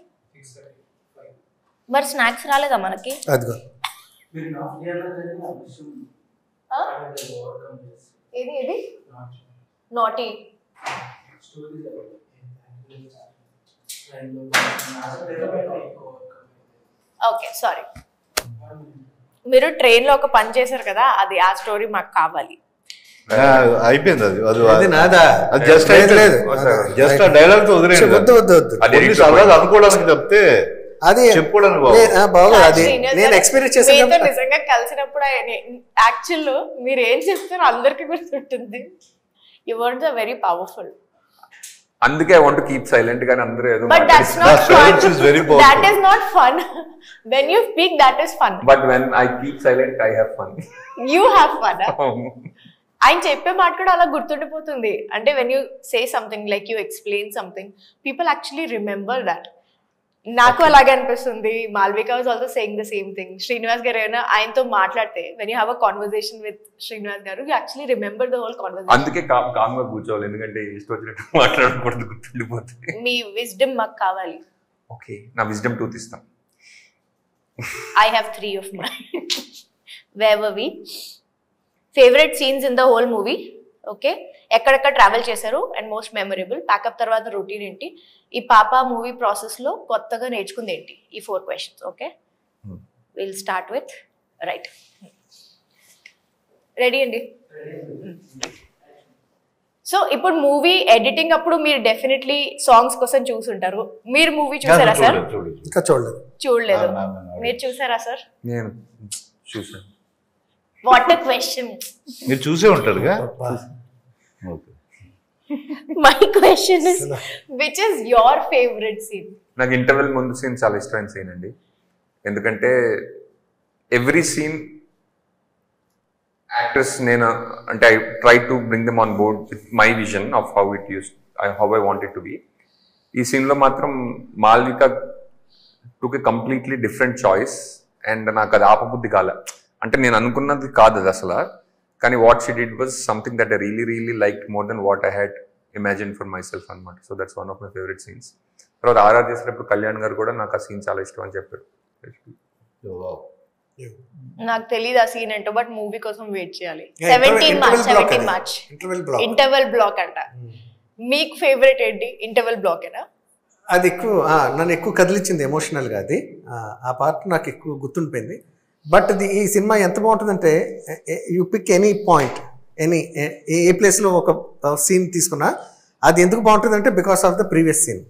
మరి స్నాక్స్ రాలేదా మనకి అదిగో ఆ? ఏది ఏది నాటీ ఓకే సారీ మీరు ట్రైన్ లో ఒక పని చేశారు కదా అది ఆ స్టోరీ మాకు కావాలి ఆ, అయిపోయింది అది అది అది నాదా అది జస్ట్ లేదు, లేదు జస్ట్ ఆ డైలాగ్ తో వద్దు వద్దు వద్దు వద్దు అది వదిలేండి సరదాగా అనుకోవడానికి చెప్తే అది చెప్పుకోవడానికి లే, బాగుంది. ఆ, బాగోదు అది శ్రీనివాస్ నేను గారు, ఎక్స్పీరియన్స్ మీతో చేసాను నిజంగా కలిసినప్పుడు యాక్చువల్ మీరు ఏం చెప్తారో అందరికి గుర్తుంటుంది you words are very powerful అందుకే ఐ వాంట్ కీప్ సైలెంట్ కానీ అందరూ ఏదో but that's That not silence is very fun powerful. That is not fun when you speak that is fun but when I keep silent I have fun you have fun ఆయన చెప్పే మాట కూడా అలా గుర్తుండిపోతుంది అంటే when you say something like you explain something people actually remember that నాకు అలాగే అనిపిస్తుంది Malvika was also saying the same thing Srinivas garu ఏమైనా ఆయనతో మాట్లాడితే when you have a conversation with Srinivas garu you actually remember the whole conversation అందుకే కామ్ కామ్గా కూర్చోవాలి ఎందుకంటే ఇష్టం వచ్చినట్టు మాట్లాడకూడదు గుర్తుండిపోతుంది మీ విజ్డమ్ మాకు కావాలి ఓకే నా విజ్డమ్ టూత్ ఇస్తాం I have three of my వేవర్ వి favourite scenes in the whole movie okay ఎక్కడెక్కడ ట్రావెల్ చేశారు అండ్ మోస్ట్ మెమరబుల్ ప్యాకప్ తర్వాత రొటీన్ ఏంటి ఈ పాప మూవీ ప్రాసెస్లో కొత్తగా నేర్చుకుంది ఏంటి ఈ four questions okay Hmm. Will start with right ready అండి సో ఇప్పుడు మూవీ ఎడిటింగ్ అప్పుడు మీరు డెఫినెట్లీ సాంగ్స్ కోసం చూసుంటారు మీరు మూవీ చూసారా సార్ చూడలేదు, చూడలేదు. ఇంకా చూడలేదు చూడలేదు నా- నా- నా- మీరు చూసారా సార్ నేను చూసాను వాట్ క్వశ్చన్ మీరు చూసే ఉంటారుగా అబ్బా. Okay my question is which is your favourite scene నాకు ఇంటర్వెల్ ముందు సీన్ చాలా ఇష్టమైన సీన్ అండి ఎందుకంటే ఎవ్రీ సీన్ యాక్టర్స్ నేను అంటే I try to bring them on board with my vision of how it use how I wanted to be ఈ సీన్లో మాత్రం Malvika took a completely different choice and నాకు అది ఆపబుద్ధి కాలే అంటే నేను అనుకున్నది కాదు అది అసలు కానీ what she did was something that I really really like more than what I had imagine for myself అనమాట so that's one of my favourite scenes తర్వాత ఆర్ఆర్ చేసేటప్పుడు కళ్యాణ్ గారు కూడా నాకు ఆ సీన్ చాలా ఇష్టం అని చెప్పారు నాకు తెలియదు ఆ సీన్ ఏంటో బట్ మూవీ కోసం వెయిట్ చేయాలి Yeah, seventeen interval March block seventeen అది. March interval block interval block అంట మీకు ఫేవరెట్ ఏంటి ఇంటర్వెల్ బ్లాకేనా అది ఎక్కువ ఆ, నన్ను ఎక్కువ కదిలించింది ఎమోషనల్గా అది ఆ, ఆ పార్ట్ నాకు ఎక్కువ గుర్తుండిపోయింది బట్ ఇది ఈ సినిమా ఎంత బాగుంటుందంటే you pick any point any ఏ ప్లేస్లో ఒక సీన్ తీసుకున్నా అది ఎందుకు బాగుంటుందంటే because of the previous scene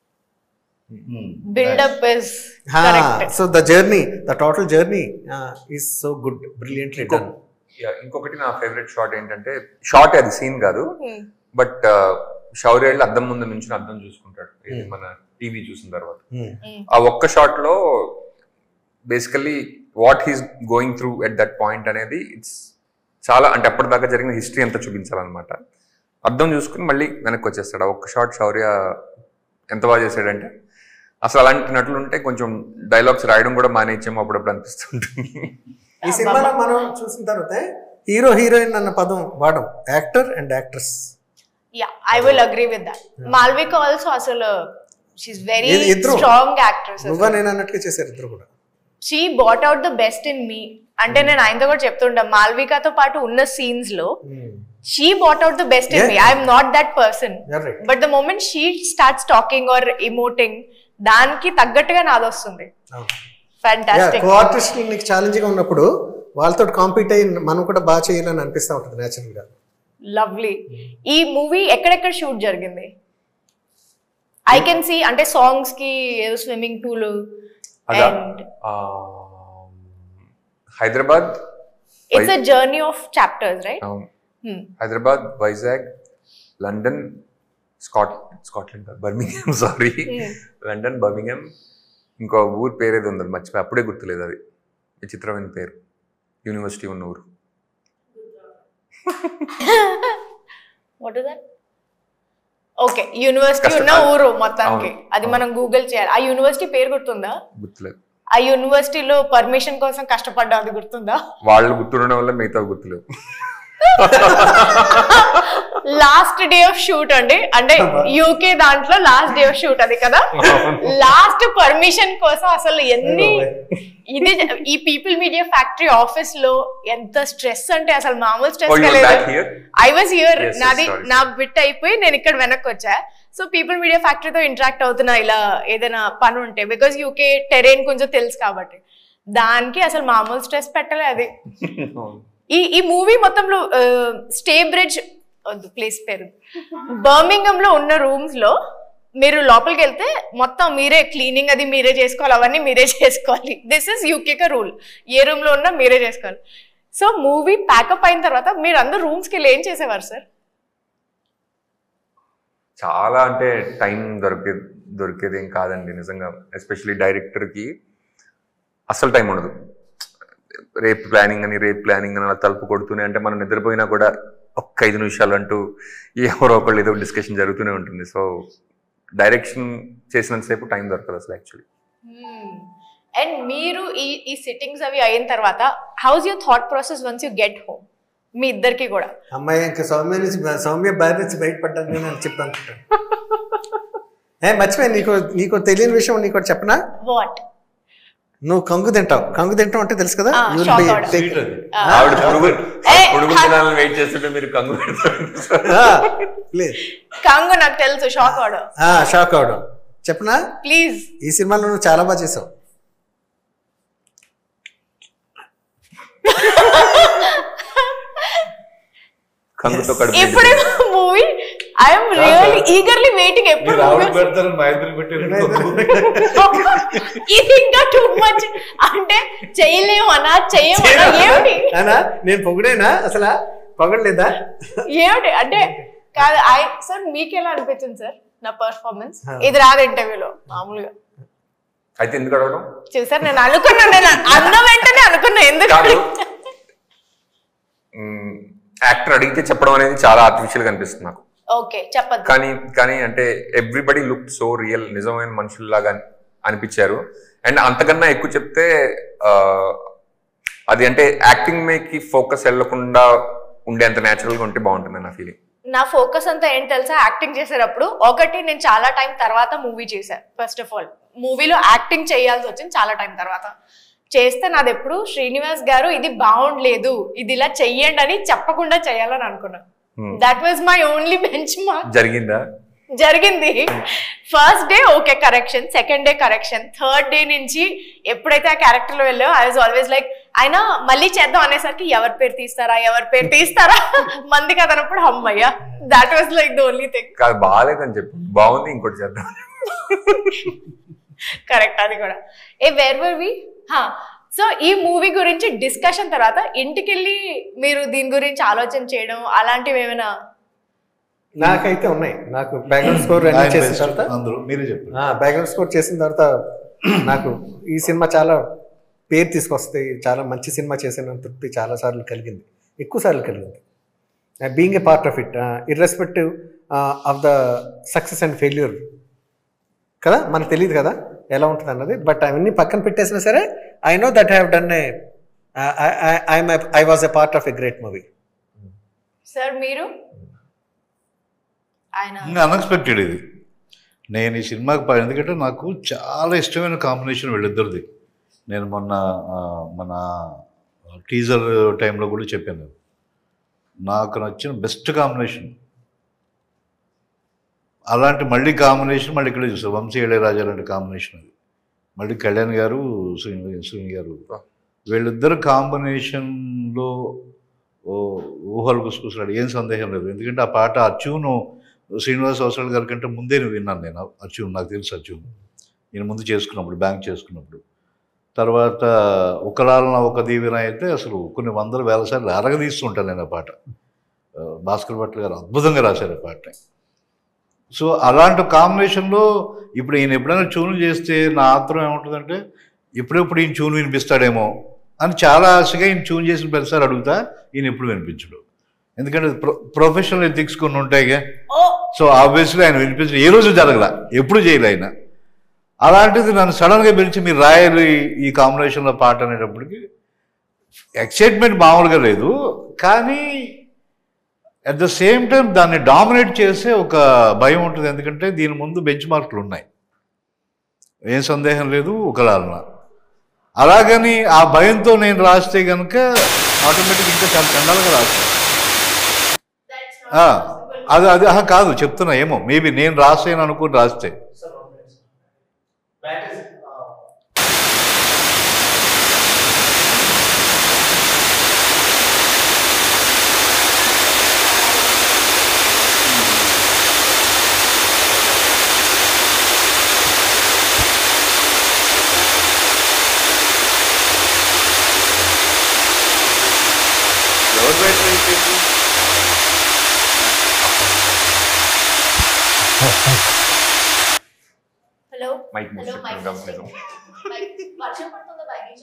buildup is correct so the journey the total journey is so good brilliantly done Yeah, ఇంకొకటి నా ఫేవరెట్ షాట్ ఏంటంటే షార్ట్ అది సీన్ కాదు బట్ శౌర్య వెళ్ళి అద్దం ముందు నుంచి అద్దం చూసుకుంటాడు ఇది మన టీవీ చూసిన తర్వాత ఆ ఒక్క షాట్ లో basically what he's going through at that point అనేది ఇట్స్ చాలా అంటే అప్పటిదాకా జరిగిన హిస్టరీ అంతా చూపించాలన్నమాట అర్థం చూసుకుని మళ్ళీ వెనక్కి వచ్చేస్తాడు ఆ ఒక్క షాట్ శౌర్య ఎంత బాగా చేశాడంటే అసలు అలాంటి నటులు ఉంటే కొంచెం డైలాగ్స్ రాయడం కూడా మానేచ్చేమో అప్పుడప్పుడు అనిపిస్తుంటుంది ఈ సినిమాలో మనం చూసిన తర్వాత హీరో హీరోయిన్ అన్న పదం వాడడం actor and actress yeah I will agree with that Malvika also అసలు షీఈ్ వెరీ ఇది ఇద్దరు. స్ట్రాంగ్ యాక్ట్రెస్ నువ్వా నేను అన్నట్టుగా చేశారు ఇద్దరు కూడా she brought out the best in me అంటే నేను ఆయనతో కూడా చెప్తుంటా మాల్వికతో పాటు ఉన్న సీన్స్ లో she brought out the best in me Yeah. I'm not that person You're right. But the moment she starts talking or emoting దానికి తగ్గట్టుగా నాది వస్తుంది ఫ్యాంటాస్టిక్ కో ఆర్టిస్ట్ నీకు ఛాలెంజింగ్ ఉన్నప్పుడు వాళ్ళతో కాంపీట్ అయ్యి మనం కూడా బాగా చేయాలని అనిపిస్తూ ఉంటుంది నేచురల్ గా లవ్లీ ఈ మూవీ ఎక్కడెక్కడ షూట్ జరిగింది ఐ కెన్ సీ అంటే సాంగ్స్ కి స్విమ్మింగ్ పూల్ అదా అండ్ ఆ, Hyderabad it's a journey of chapters right అవును. Hyderabad Vizag London Scot Scotland కాదు, బర్మింగ్హామ్ సారీ లండన్ బర్మింగ్హామ్ ఇంకో ఊరు పేరు ఏదో ఉంది అది మర్చిపోయి అప్పుడే గుర్తులేదు అది విచిత్రమైన పేరు యూనివర్సిటీ ఉన్న ఊరు what is that okay university ఉన్న కష్టం. ఊరు మొత్తానికి అవును. అది మనం గూగుల్ చేయాలి ఆ యూనివర్సిటీ పేరు గుర్తుందా గుర్తులేదు ఆ యూనివర్సిటీలో పర్మిషన్ కోసం కష్టపడ్డా అది గుర్తుందా వాళ్ళు గుర్తుండడం వల్ల మిగతా గుర్తులేవు లాస్ట్ డే ఆఫ్ షూట్ అండి అంటే యూకే దాంట్లో లాస్ట్ డే ఆఫ్ షూట్ అది కదా లాస్ట్ పర్మిషన్ కోసం అసలు ఎన్ని ఇది ఈ పీపుల్ మీడియా ఫ్యాక్టరీ ఆఫీస్ లో ఎంత స్ట్రెస్ అంటే అసలు మామూలు Oh, stress you were back here? I was here Yes, yes, నాది sorry, నా బిట్ అయిపోయి నేను ఇక్కడ వెనక్కి వచ్చా సో పీపుల్ మీడియా ఫ్యాక్టరీతో ఇంటరాక్ట్ అవుతున్నా ఇలా ఏదైనా పని ఉంటే బికాస్ యూకే టెరైన్ కొంచెం తెలుసు కాబట్టి దానికి అసలు మామూలు స్ట్రెస్ పెట్టలే అది ఈ ఈ మూవీ మొత్తంలో స్టే బ్రిడ్జ్ వద్దు ప్లేస్ పేరు బర్మింగమ్ లో ఉన్న రూమ్స్ లో మీరు లోపలికి వెళ్తే మొత్తం మీరే క్లీనింగ్ అది మీరే చేసుకోవాలి అవన్నీ మీరే చేసుకోవాలి దిస్ ఇస్ యూకేక రూల్ ఏ రూమ్ లో ఉన్నా మీరే చేసుకోవాలి సో మూవీ ప్యాకప్ అయిన తర్వాత మీరు అందరు రూమ్స్కి వెళ్ళి ఏం చేసేవారు సార్ చాలా అంటే టైం దొరికే దొరికేది ఏం కాదండి నిజంగా ఎస్పెషలీ డైరెక్టర్కి అసలు టైం ఉండదు రేపు ప్లానింగ్ అని రేపు ప్లానింగ్ అని అలా తలుపు కొడుతూనే అంటే మనం నిద్రపోయినా కూడా ఒక్క ఐదు నిమిషాలు అంటూ ఎవరో ఒకళ్ళు ఏదో డిస్కషన్ జరుగుతూనే ఉంటుంది సో డైరెక్షన్ చేసినంతసేపు టైం దొరకదు అసలు యాక్చువల్లీ అండ్ మీరు ఈ ఈ సిట్టింగ్స్ అవి అయిన తర్వాత how's your thought process once you get home మీ ఇద్దరికి కూడా అమ్మాయి ఇంకా సౌమ్య నుంచి సౌమ్య బారి నుంచి బయటపడ్డాను నేను అని చెప్పి అనుకుంటాను ఏ మర్చిపోయి నీకు నీకు తెలియని విషయం నీకు ఒకటి చెప్పనా వాట్ నువ్వు కంగు తింటావు కంగు తింటావు అంటే తెలుసు కదా ఆ, You will shock be అవడం. take- Sweet అది. ఆవిడ పురుగు ఏ, పురుగు హ- దినాలను వెయిట్ చేస్తుంటే మీరు కంగు పెడతారు ఆ, please. కాంగు నాకు తెలుసు షాక్ అవడం ఆ, షాక్ అవడం చెప్పనా ప్లీజ్ ఈ సినిమాలో నువ్వు చాలా బాగా చేసావు కంగుతో కడుపు ఇప్పుడు movie I'm really eagerly waiting ఎప్పుడు మీరు ఆవిడ movie పెడతారని మా ఇద్దరు పెట్టారు ఇది ఇంకా టూ మచ్ అంటే చేయలేము అనా చెయ్యమన్నా ఏమిటి అనా నేను పొగిడేనా అసలు పొగడలేదా ఏమిటి అంటే కాదు ఐ సార్ మీకు ఎలా అనిపించింది సార్ నా పర్ఫార్మెన్స్ ఇది రాదు ఇంటర్వ్యూలో మామూలుగా అయితే ఎందుకు అడగడం చూసారు నేను అనుకున్నా నేను అన్న వెంటనే అనుకున్నా ఎందుకు కాదు యాక్టర్ అడిగితే చెప్పడం అనేది చాలా ఆర్టిఫిషియల్ గా అనిపిస్తుంది నాకు ఓకే చెప్పద్దు కానీ కానీ అంటే ఎవ్రీబడి లుక్ సో రియల్ నిజమైన మనుషుల్లాగా అని- అనిపించారు అండ్ అంతకన్నా ఎక్కువ చెప్తే ఆ, అది అంటే యాక్టింగ్ మీదకి ఫోకస్ వెళ్ళకుండా ఉండేంత న్యాచురల్ గా ఉంటే బాగుంటుంది నా ఫీలింగ్ నా ఫోకస్ అంతా ఏంటి తెలుసా యాక్టింగ్ చేసేటప్పుడు ఒకటి నేను చాలా టైం తర్వాత మూవీ చేశాను ఫస్ట్ ఆఫ్ ఆల్ మూవీలో యాక్టింగ్ చేయాల్సి వచ్చింది చాలా టైం తర్వాత చేస్తే నాది ఎప్పుడు శ్రీనివాస్ గారు ఇది బాగుండలేదు ఇది ఇలా చెయ్యండి అని చెప్పకుండా చేయాలని అనుకున్నాను Hmm. That was my only benchmark జరిగిందా జరిగింది first day okay correction second day correction third day నుంచి ఎప్పుడైతే ఆ క్యారెక్టర్ లో వెళ్ళావు ఐ వాజ్ ఆల్వేస్ లైక్ ఆయన మళ్ళీ చేద్దాం అనేసరికి ఎవరి పేరు తీస్తారా ఎవరి పేరు తీస్తారా మంది కదనప్పుడు అమ్మయ్య that was like the only thing కాదు బాగాలేదని చెప్పి బాగుంది ఇంకోటి చేద్దాం కరెక్ట్ అది కూడా ఏ వేర్ వర్ వి సో ఈ మూవీ గురించి డిస్కషన్ తర్వాత ఇంటికి వెళ్ళి మీరు దీని గురించి ఆలోచన చేయడం అలాంటివి ఏమైనా నాకైతే ఉన్నాయి నాకు బ్యాక్గ్రౌండ్ స్కోర్ అన్ని ఆయన చేసిన best. తర్వాత అందరూ మీరే చెప్పండి బ్యాక్గ్రౌండ్ స్కోర్ చేసిన తర్వాత నాకు ఈ సినిమా చాలా పేరు తీసుకొస్తాయి చాలా మంచి సినిమా చేసిన తృప్తి చాలా సార్లు కలిగింది ఎక్కువ సార్లు కలిగింది being a part of it irrespective of the success and failure కదా మనకు తెలియదు కదా ఎలా ఉంటుంది అన్నది బట్ అవన్నీ పక్కన పెట్టేసినా సరే I know that have done a I was a part of a great movie sir మీరు ఆయన ఇంకా అన్ఎక్స్పెక్టెడ్ ఇది నేను ఈ సినిమాకి ప- ఎందుకంటే నాకు చాలా ఇష్టమైన కాంబినేషన్ వీళ్ళిద్దరిది నేను మొన్న ఆ, మన టీజర్ టైంలో కూడా చెప్పాను నాకు నచ్చిన బెస్ట్ కాంబినేషన్ అలాంటి మళ్ళీ కాంబినేషన్ మళ్ళీ ఇక్కడ చూసాం వంశీ ఇళయరాజా లాంటి కాంబినేషన్ అది మళ్ళీ కళ్యాణ్ గారు శ్రీని శ్రీని గారు వీళ్ళిద్దరు కాంబినేషన్లో ఓ ఊహలు గుసగుసలాడు ఏం సందేహం లేదు ఎందుకంటే ఆ పాట అచ్చును శ్రీనివాస్ అవసరాలు గారి కంటే ముందే నేను విన్నాను నేను అచ్చును నాకు తెలుసు అచ్చును నేను ముందు చేసుకున్నప్పుడు బ్యాంక్ చేసుకున్నప్పుడు తర్వాత ఒకలాలన ఒక దీవెన అయితే అసలు కొన్ని వందల వేల సార్లు అరగదీస్తుంటాను నేను ఆ పాట ఆ, భాస్కర్ భట్ల గారు అద్భుతంగా రాశారు ఆ పాట సో అలాంటి కాంబినేషన్లో ఇప్పుడు ఈయన ఎప్పుడైనా ట్యూన్ చేస్తే నా ఆత్రం ఏముంటుందంటే ఎప్పుడెప్పుడు ఈయన ట్యూన్ వినిపిస్తాడేమో అని చాలా ఆశగా ఈయన ట్యూన్ చేసిన ప్రతిసారి అడుగుతా ఈయన ఎప్పుడు వినిపించడు ఎందుకంటే ప్రొ ప్రొఫెషనల్ ఎథిక్స్ కొన్ని ఉంటాయిగా ఓ సో ఆబ్వియస్లీ ఆయన వినిపించడం ఏ రోజు జరగల ఎప్పుడు చేయలే ఆయన అలాంటిది నన్ను సడన్గా పిలిచి మీరు రాయాలి ఈ కాంబినేషన్లో పాట అనేటప్పటికి ఎక్సైట్మెంట్ మామూలుగా లేదు కానీ అట్ ద సేమ్ టైం దాన్ని డామినేట్ చేసే ఒక భయం ఉంటుంది ఎందుకంటే దీని ముందు బెంచ్ మార్కులు ఉన్నాయి ఏం సందేహం లేదు ఒకలాలన అలాగని ఆ భయంతో నేను రాస్తే కనుక ఆటోమేటిక్ ఇంకా చాలా చండాలుగా రాస్తాను ఆ, అది అది ఆహా, కాదు చెప్తున్నా ఏమో మేబీ నేను రాసాను అనుకుని రాస్తే ఎవరు బయట అయిపోయింది హలో మైక్ హలో మూసేసాను, మైక్ గమనించు. వర్షం పడుతుందా బయట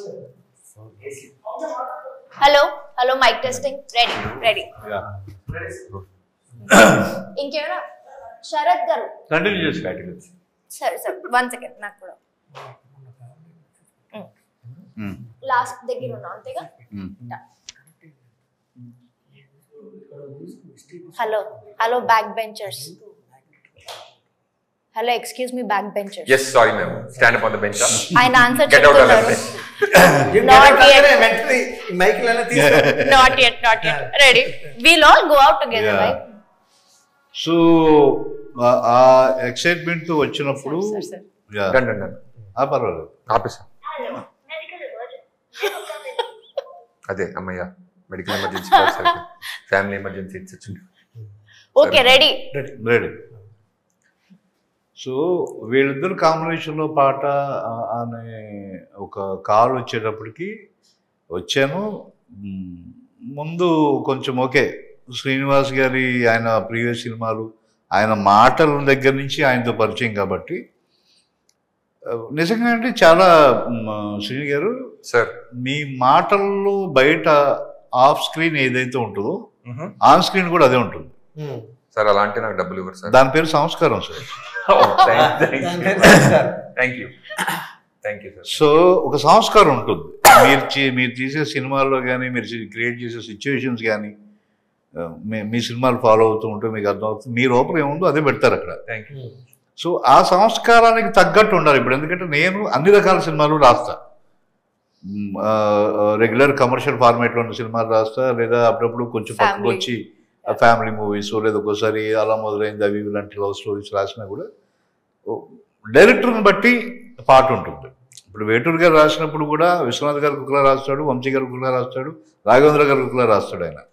hello hello mike testing ready ready Yeah. ఇంకేమైనా శరత్ గారు కంటిన్యూ చేసి సరే సరే వన్ సెకండ్ నాకు కూడా లాస్ట్ దగ్గర ఉన్నా అంతేగా hello hello backbenchers hello excuse me backbenchers yes sorry ma'am stand up on the bench ఆయన ఆన్సర్ గెట్ అవుట్ ఆఫ్ చెప్తున్నారు Not yet. వెంటనే మైకులైనా తీసుకో not yet not yet ready will all go out together Yeah. Right so ఆ- ఆ excitement తో వచ్చినప్పుడు Sir, sir. Yeah. Done done done ఆ పర్వాలేదు ఆపేసా అదే అమ్మయ్య మెడికల్ ఎమర్జెన్సీ ఫ్యామిలీ ఎమర్జెన్సీ ఇచ్చి ఓకే రెడీ రెడీ సో వీళ్ళిద్దరు కాంబినేషన్లో పాట ఆ- అనే ఒక కాల్ వచ్చేటప్పటికి వచ్చాను మ్, ముందు కొంచెం ఓకే శ్రీనివాస్ గారి ఆయన ప్రీవియస్ సినిమాలు ఆయన మాటల దగ్గర నుంచి ఆయనతో పరిచయం కాబట్టి ఆ, నిజంగా అంటే చాలా మ్, శ్రీని గారు సార్ మీ మాటల్లో బయట ఆఫ్ స్క్రీన్ ఏదైతే ఉంటుందో ఆన్ స్క్రీన్ కూడా అదే ఉంటుంది సార్ అలాంటి నాకు డబ్బులు ఇవ్వరు సార్ దాని పేరు సంస్కారం sir thank you thank you sir so ఒక సంస్కారం ఉంటుంది మీరు చే- మీరు తీసే సినిమాల్లో కానీ మీరు క్రియేట్ చేసే సిచ్యువేషన్స్ కానీ మీ సినిమాలు ఫాలో అవుతూ ఉంటే మీకు అర్థమవుతుంది మీ లోపల ఏముందో అదే పెడతారు అక్కడ థ్యాంక్ యూ సో ఆ సంస్కారానికి తగ్గట్టు ఉండాలి ఇప్పుడు ఎందుకంటే నేను అన్ని రకాల సినిమాలు రాస్తా రెగ్యులర్ కమర్షియల్ ఫార్మేట్లో ఉన్న సినిమాలు రాస్తా లేదా అప్పుడప్పుడు కొంచెం పక్కకు Family. వచ్చి ఫ్యామిలీ మూవీస్ లేదా ఒక్కోసారి అలా మొదలైంది అవి ఇవి లాంటి లవ్ స్టోరీస్ రాసినా కూడా డైరెక్టర్ని బట్టి పాట ఉంటుంది ఇప్పుడు వేటూరు గారు రాసినప్పుడు కూడా విశ్వనాథ్ గారు కుక్కలా రాస్తాడు వంశీ గారు కుక్కలా రాస్తాడు రాఘవేంద్ర గారు కుక్కలా రాస్తాడు ఆయన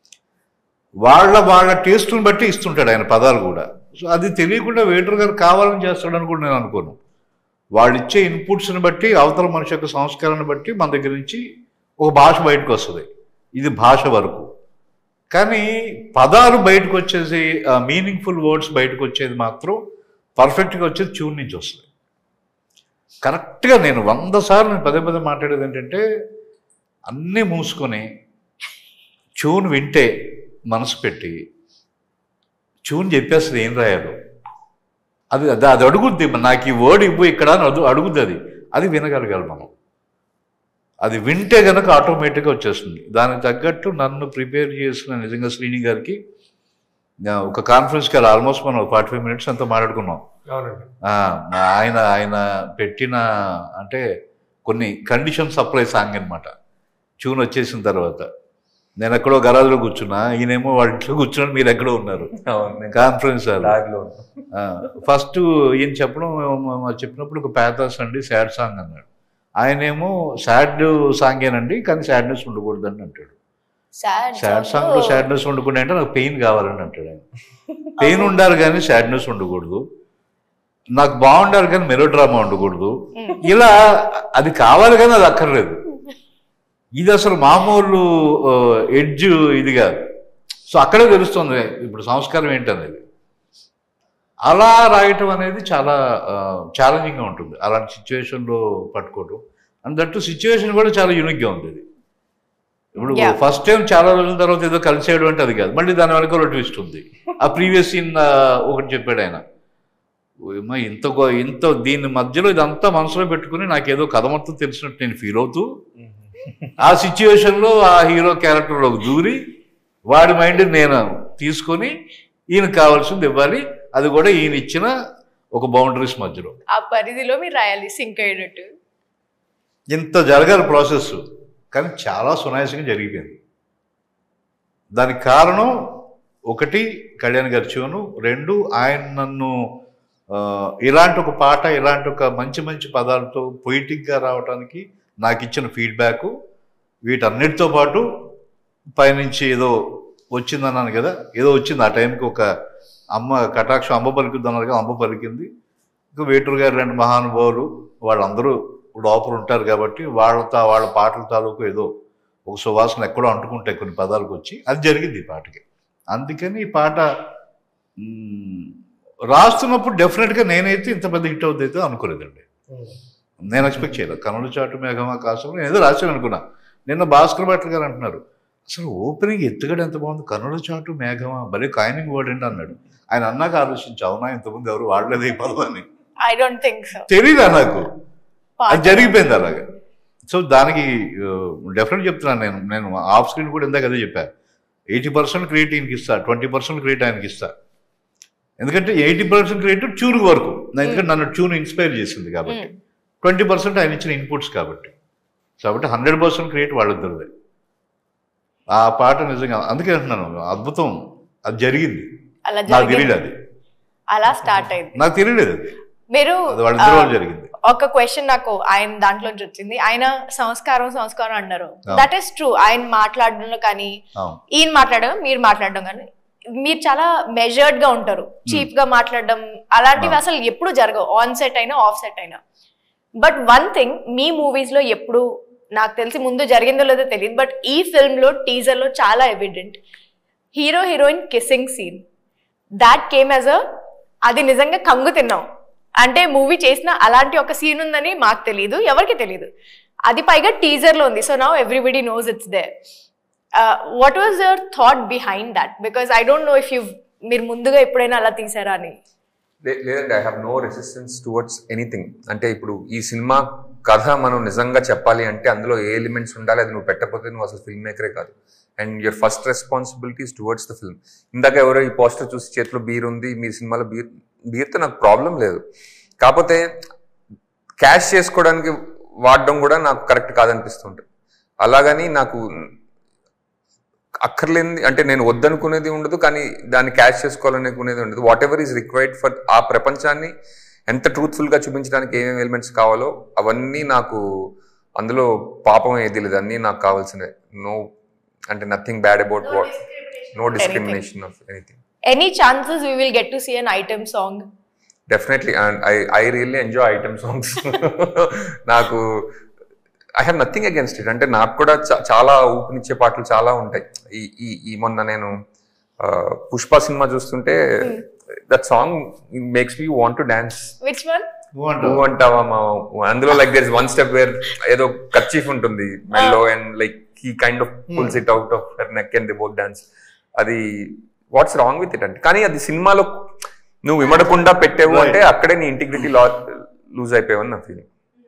వాళ్ళ వాళ్ళ టేస్ట్ని బట్టి ఇస్తుంటాడు ఆయన పదాలు కూడా సో అది తెలియకుండా వేటూరు గారు కావాలని చేస్తాడని కూడా నేను అనుకోను వాళ్ళు ఇచ్చే ఇన్పుట్స్ని బట్టి అవతల మనిషి యొక్క సంస్కారాన్ని బట్టి మన దగ్గర నుంచి ఒక భాష బయటకు వస్తుంది ఇది భాష వరకు కానీ పదాలు బయటకు వచ్చేసి మీనింగ్ఫుల్ వర్డ్స్ బయటకు వచ్చేది మాత్రం పర్ఫెక్ట్గా వచ్చేది ట్యూన్ నుంచి వస్తుంది కరెక్ట్గా నేను వంద సార్లు నేను పదే పదే మాట్లాడేది ఏంటంటే అన్నీ మూసుకొని ట్యూన్ వింటే మనసు పెట్టి ట్యూన్ చెప్పేస్తుంది ఏం రాయాలో అది అది అది అడుగుద్ది నాకు ఈ వర్డ్ ఇవ్వు ఇక్కడ అని అడు అడుగుద్ది అది అది వినగలగాలి మనం అది వింటే కనుక ఆటోమేటిక్గా వచ్చేస్తుంది దానికి తగ్గట్టు నన్ను ప్రిపేర్ చేసిన నిజంగా శ్రీని గారికి ఆ, ఒక కాన్ఫరెన్స్కి వెళ్ళి ఆల్మోస్ట్ మనం ఫార్టీ ఫైవ్ మినిట్స్ అంతా మాట్లాడుకున్నాం అవునండి ఆ, ఆయన ఆయన పెట్టిన అంటే కొన్ని కండిషన్ సప్లై సాంగ్ అనమాట ట్యూన్ వచ్చేసిన తర్వాత నేను ఎక్కడో గరాజులో కూర్చున్నా ఈయనేమో వాళ్ళ ఇంట్లో కూర్చున్నాడు మీరు ఎక్కడో ఉన్నారు కాన్ఫరెన్స్ హాల్ ఫస్ట్ ఈయన చెప్పడం మ- మ- చెప్పినప్పుడు ఒక ప్యాథాస్ అండి సాడ్ సాంగ్ అన్నాడు ఆయనేమో సాడ్ సాంగేనండి కానీ సాడ్నెస్ ఉండకూడదని అంటాడు సాడ్ సాంగ్ లో సాడ్నెస్ ఉండకుండా అంటే నాకు పెయిన్ కావాలని అంటాడు ఆయన పెయిన్ ఉండాలి కానీ సాడ్నెస్ ఉండకూడదు నాకు బాగుండాలి కానీ మెలో డ్రామా ఉండకూడదు ఇలా అది కావాలి కానీ అది అక్కర్లేదు ఇది అసలు మామూలు ఎడ్జ్ ఇది కాదు సో అక్కడే తెలుస్తుంది ఇప్పుడు సంస్కారం ఏంటనేది అలా రాయటం అనేది చాలా ఛాలెంజింగ్గా ఉంటుంది అలాంటి సిచ్యువేషన్లో పట్టుకోవటం అండ్ దట్టు సిచ్యువేషన్ కూడా చాలా యూనిక్గా ఉంది ఇది ఇప్పుడు Yeah. ఫస్ట్ టైం చాలా రోజుల తర్వాత ఏదో కలిసేయడం అంటే అది కాదు మళ్ళీ దాని వెనక ఒక ట్విస్ట్ ఉంది ఆ ప్రీవియస్ సీన్ ఒకటి చెప్పాడు ఆయన ఓయమ్మా, ఇంత గో- ఇంత దీని మధ్యలో ఇదంతా మనసులో పెట్టుకుని నాకేదో కథ మొత్తం తెలిసినట్టు నేను ఫీల్ అవుతూ ఆ సిచ్యువేషన్లో ఆ హీరో క్యారెక్టర్లోకి దూరి వాడి మైండ్ నేను తీసుకొని ఈయనకు కావాల్సింది ఇవ్వాలి అది కూడా ఈయన ఇచ్చిన ఒక బౌండరీస్ మధ్యలో ఆ పరిధిలో మీరు రాయాలి సింక్ అయ్యేటట్టు ఇంత జరగాలి ప్రాసెస్ కానీ చాలా సునాయాసంగా జరిగిపోయింది దానికి కారణం ఒకటి కళ్యాణ్ గారి చూను రెండు ఆయన నన్ను ఆ, ఇలాంటి ఒక పాట ఇలాంటి ఒక మంచి మంచి పదాలతో పొయిటిక్గా రావడానికి నాకు ఇచ్చిన ఫీడ్బ్యాక్ వీటన్నిటితో పాటు పైనుంచి ఏదో వచ్చిందన్నాను కదా ఏదో వచ్చింది ఆ టైంకి ఒక అమ్మ కటాక్షం అమ్మ పలికింది అన్నారు కదా అమ్మ పలికింది ఇంకా వేటూరు గారు రెండు మహానుభావులు వాళ్ళందరూ లోపల ఉంటారు కాబట్టి వాళ్ళతో వాళ్ళ పాటల తాలూకు ఏదో ఒక సువాసన ఎక్కడో అంటుకుంటాయి కొన్ని పదాలకు వచ్చి అది జరిగింది ఈ పాటకి అందుకని ఈ పాట మ్, రాస్తున్నప్పుడు డెఫినెట్గా నేనైతే ఇంత పెద్ద హిట్ అవుతుంది అయితే అనుకోలేదండి నేను ఎక్స్పెక్ట్ చేయలేదు కనుల చాటు మేఘమా కాసం నేను ఏదో రాశాను అనుకున్నా నిన్న భాస్కర్ భట్ల గారు అంటున్నారు అసలు ఓపెనింగ్ ఎత్తుగడ ఎంత బాగుంది కనుల చాటు మేఘమా భలే కాయినింగ్ వర్డ్ అండి అన్నాడు ఆయన అన్నాక ఆలోచించి అవునా ఇంతకుముందు ఎవరు వాడలేదు ఈ పదం అని ఐ డోంట్ థింక్ సో తెలీదా నాకు అది జరిగిపోయింది అలాగా సో దానికి డెఫినెట్ చెప్తున్నాను నేను నేను ఆఫ్ స్క్రీన్ కూడా ఇందాక అదే చెప్పా ఎయిటీ పర్సెంట్ క్రియేట్ ఈయనకి ఇస్తా ట్వంటీ పర్సెంట్ క్రియేట్ ఆయనకి ఇస్తా ఎందుకంటే ఎయిటీ పర్సెంట్ క్రియేట్ ట్యూన్ వరకు నా- ఎందుకంటే నన్ను ట్యూన్ ఇన్స్పైర్ చేసింది కాబట్టి ట్వంటీ పర్సెంట్ ఆయన ఇచ్చిన ఇన్పుట్స్ కాబట్టి కాబట్టి హండ్రెడ్ పర్సెంట్ క్రియేట్ వాళ్ళిద్దరిదే ఆ పాట నిజంగా అందుకే అంటున్నాను అద్భుతం అది జరిగింది అలా నాకు తెలియదు జరిగింది అది అలా స్టార్ట్ అయింది నాకు తెలియలేదు అది మీరు అది వాళ్ళిద్దరి ఆ, వల్ల జరిగింది ఒక క్వశ్చన్ నాకు ఆయన దాంట్లోంచి వచ్చింది ఆయన సంస్కారం సంస్కారం అన్నారు అవును. దట్ ఈస్ ట్రూ ఆయన మాట్లాడడంలో కానీ అవును ఈయన మాట్లాడడం మీరు మాట్లాడడం కానీ మీరు చాలా మెజర్డ్ గా ఉంటారు చీప్ గా మాట్లాడడం అలాంటివి అవును. అసలు ఎప్పుడు జరగవు ఆన్ సెట్ అయినా ఆఫ్ సెట్ అయినా బట్ వన్ థింగ్ మీ మూవీస్ లో ఎప్పుడు నాకు తెలిసి ముందు జరిగిందో లేదో తెలియదు బట్ ఈ ఫిల్మ్ లో టీజర్ లో చాలా evident hero heroine kissing scene that came as a అది నిజంగా కంగు తిన్నాం అంటే మూవీ చేసిన అలాంటి ఒక సీన్ ఉందని మాకు తెలియదు ఎవరికి తెలియదు అది పైగా టీజర్ లో ఉంది so now everybody knows it's they what was your thought behind that because I don't know if you మీరు ముందుగా ఎప్పుడైనా అలా తీసారా అని లే- లేదండి I have no resistance towards anything అంటే ఇప్పుడు ఈ సినిమా కథ మనం నిజంగా చెప్పాలి అంటే అందులో ఏ ఎలిమెంట్స్ ఉండాలి అది నువ్వు పెట్టకపోతే నువ్వు అసలు ఫిల్మ్ మేకరే కాదు and your first responsibilities towards the film ఇందాక ఎవరో ఈ పోస్టర్ చూసి చేతిలో బీర్ ఉంది మీ సినిమాలో బీర్ బీర్తో నాకు ప్రాబ్లం లేదు కాకపోతే క్యాష్ చేసుకోవడానికి వాడడం కూడా నాకు కరెక్ట్ కాదనిపిస్తుంటుంది అలాగని నాకు అక్కర్లేని అంటే నేను వద్దనుకునేది ఉండదు కానీ దాన్ని క్యాష్ చేసుకోవాలనుకునేది ఉండదు whatever is required for ఆ ప్రపంచాన్ని ఎంత ట్రూత్ఫుల్ గా చూపించడానికి ఏమేమి ఎలిమెంట్స్ కావాలో అవన్నీ నాకు అందులో పాపం ఏది లేదు అన్నీ నాకు కావాల్సినవి నో అంటే nothing bad about what no discrimination of anything any chances we will get to see an item song definitely and I I really enjoy item songs నాకు I have nothing against it అంటే నాకు కూడా చా- చాలా ఊపినిచ్చే పాటలు చాలా ఉంటాయి ఈ ఈ ఈ మొన్న నేను ఆ, పుష్ప సినిమా చూస్తుంటే that song makes me want to dance which one నువ్వు అంటావు. నువ్వు అంటావా మా అందులో like there is one step where ఏదో కర్చీఫ్ ఉంటుంది మెల్లో and like he kind of pulls it out of her neck and the both dance అది వాట్స్ రాంగ్ విత్ ఇట్ అంటే కానీ అది సినిమాలో నువ్వు ఇమడకుండా పెట్టావు అంటే అక్కడే నీ ఇంటిగ్రిటీ లా లూజ్ అయిపోయావని నా feeling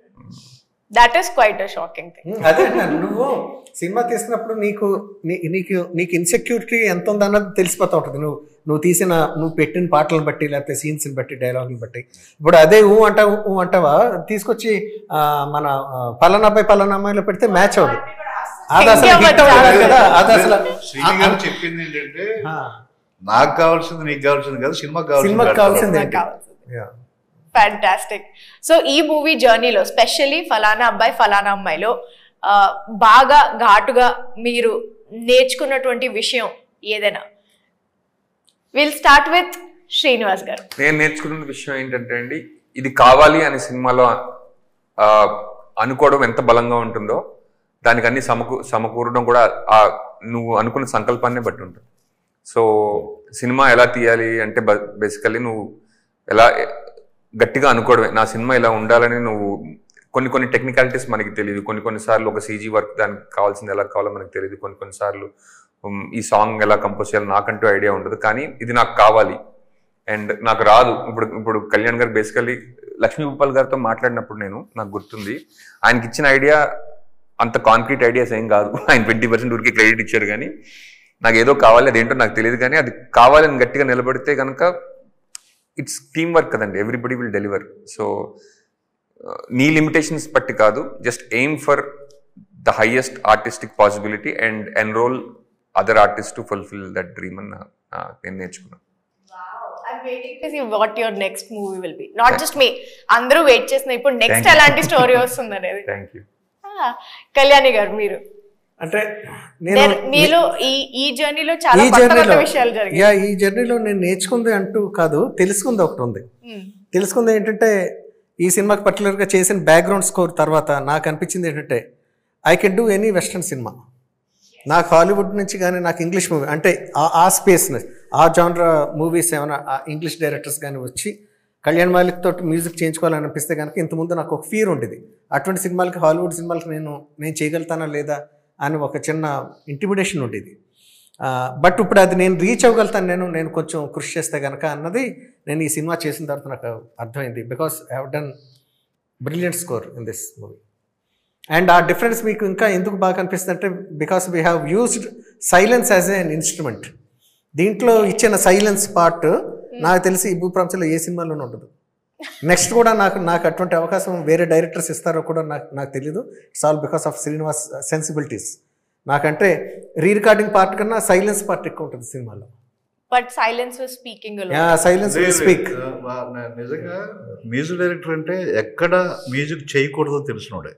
that is quite a shocking thing um, అదే అన్నాను. నువ్వు సినిమా తీసినప్పుడు నీకు నీ- నీకు నీకు ఇన్సెక్యూరిటీ ఎంత ఉందన్నది తెలిసిపోతూ ఉంటుంది నువ్వు నువ్వు తీసిన నువ్వు పెట్టిన పాటలను బట్టి లేకపోతే సీన్స్ని బట్టి డైలాగులను బట్టి ఇప్పుడు అదే ఊ అంటావు ఊ అంటావా తీసుకొచ్చి ఆ, మన ఆ, పలానా అబ్బాయి పలానా అమ్మాయిలో పెడితే మ్యాచ్ అవ్వదు అది అసలు హిట్ అవ్వదు కదా అది అసలు శ్రీని గారు చెప్పింది ఏంటంటే ఆ, నాకు కావాల్సింది నీకు కావాల్సింది కదా సినిమాకి సినిమాకి కావాల్సింది కావాల్సింది కావాలి. ఏంటి? Yeah. ఫ్యాంటాస్టిక్ సో ఈ మూవీ జర్నీలో స్పెషల్లీ ఫలానా అబ్బాయి ఫలానా అమ్మాయిలో ఆ, బాగా ఘాటుగా మీరు నేర్చుకున్నటువంటి విషయం ఏదైనా విల్ స్టార్ట్ విత్ శ్రీనివాస్ గారు నేను నేర్చుకున్న విషయం ఏంటంటే అండి ఇది కావాలి అనే సినిమాలో ఆ, అనుకోవడం ఎంత బలంగా ఉంటుందో దానికి అన్ని సమకూ సమకూరడం కూడా ఆ నువ్వు అనుకున్న సంకల్పాన్నే బట్టి ఉంటుంది సో సినిమా ఎలా తీయాలి అంటే బేసికల్లీ నువ్వు ఎలా గట్టిగా అనుకోవడమే నా సినిమా ఇలా ఉండాలని నువ్వు కొన్ని కొన్ని టెక్నికాలిటీస్ మనకి తెలియదు కొన్ని కొన్నిసార్లు ఒక సీజీ వర్క్ దానికి కావాల్సింది ఎలా కావాలో మనకు తెలియదు కొన్ని కొన్నిసార్లు ఉమ్, ఈ సాంగ్ ఎలా కంపోజ్ చేయాలో నాకంటూ ఐడియా ఉండదు కానీ ఇది నాకు కావాలి అండ్ నాకు రాదు ఇప్పుడు ఇప్పుడు కళ్యాణ్ గారు బేసికల్లీ లక్ష్మీ భూపాల్ గారితో మాట్లాడినప్పుడు నేను నాకు గుర్తుంది ఆయనకి ఇచ్చిన ఐడియా అంత కాంక్రీట్ ఐడియాస్ ఏం కాదు ఆయన ట్వంటీ పర్సెంట్ ఊరికి క్రెడిట్ ఇచ్చారు కానీ నాకు ఏదో కావాలి అదేంటో నాకు తెలియదు కానీ అది కావాలని గట్టిగా నిలబడితే కనుక ఇట్స్ టీమ్ వర్క్ కదండి ఎవ్రీబడి విల్ డెలివర్ సో నీ లిమిటేషన్స్ బట్టి కాదు just aim for the highest artistic possibility and enrol other artist to fulfil that dream అని నా- నా- నేను నేర్చుకున్నాను what your next movie will be not just మీ అందరూ వెయిట్ చేస్తున్నారు ఇప్పుడు నెక్స్ట్ Thank you. ఎలాంటి స్టోరీ వస్తుంది అనేది థ్యాంక్ యూ Ah, కళ్యాణి గారు మీరు అంటే Then నేను మీలో ఈ ఈ జర్నీలో చాలా ఈ కొత్త కొత్త జర్నీలో విషయాలు జరిగాయి యా ఈ జర్నీలో నేను నేర్చుకుంది అంటూ కాదు తెలుసుకుంది ఒకటి ఉంది Hmm. తెలుసుకుంది ఏంటంటే ఈ సినిమాకి పర్టికులర్గా చేసిన బ్యాక్గ్రౌండ్ స్కోర్ తర్వాత నాకు అనిపించింది ఏంటంటే I can do any western cinema నాకు హాలీవుడ్ నుంచి కానీ నాకు ఇంగ్లీష్ మూవీ అంటే ఆ- ఆ స్పేస్ ఆ జానర్ మూవీస్ ఏమైనా ఆ ఇంగ్లీష్ డైరెక్టర్స్ కానీ వచ్చి కళ్యాణ్ మాలిక్ తోటి మ్యూజిక్ చేయించుకోవాలనిపిస్తే కనుక ఇంతకుముందు నాకు ఒక ఫీర్ ఉండేది అటువంటి సినిమాలకి హాలీవుడ్ సినిమాలకి నేను నేను చేయగలుగుతానా లేదా అని ఒక చిన్న ఇంటిమిడేషన్ ఉండేది బట్ ఇప్పుడు అది నేను రీచ్ అవ్వగలుగుతాను నేను నేను కొంచెం కృషి చేస్తే కనుక అన్నది నేను ఈ సినిమా చేసిన తర్వాత నాకు అర్థమైంది because I have done brilliant score in this movie and ఆ డిఫరెన్స్ మీకు ఇంకా ఎందుకు బాగా కనిపిస్తుంది అంటే because we have used silence as an instrument దీంట్లో ఇచ్చిన సైలెన్స్ పార్ట్ నాకు తెలిసి ఈ భూప్రపంచంలో ఏ సినిమాలోనూ ఉండదు నెక్స్ట్ కూడా నాకు నాకు అటువంటి అవకాశం వేరే డైరెక్టర్స్ ఇస్తారో కూడా నాకు నాకు తెలియదు it's all because of Srinivas sensibilities నాకంటే రీ రికార్డింగ్ పార్ట్ కన్నా సైలెన్స్ పార్ట్ ఎక్కువ ఉంటుంది సినిమాలో but silence speaking silence speak ఆ, న- నిజంగా మ్యూజిక్ డైరెక్టర్ అంటే ఎక్కడ మ్యూజిక్ చేయకూడదో తెలిసినోడే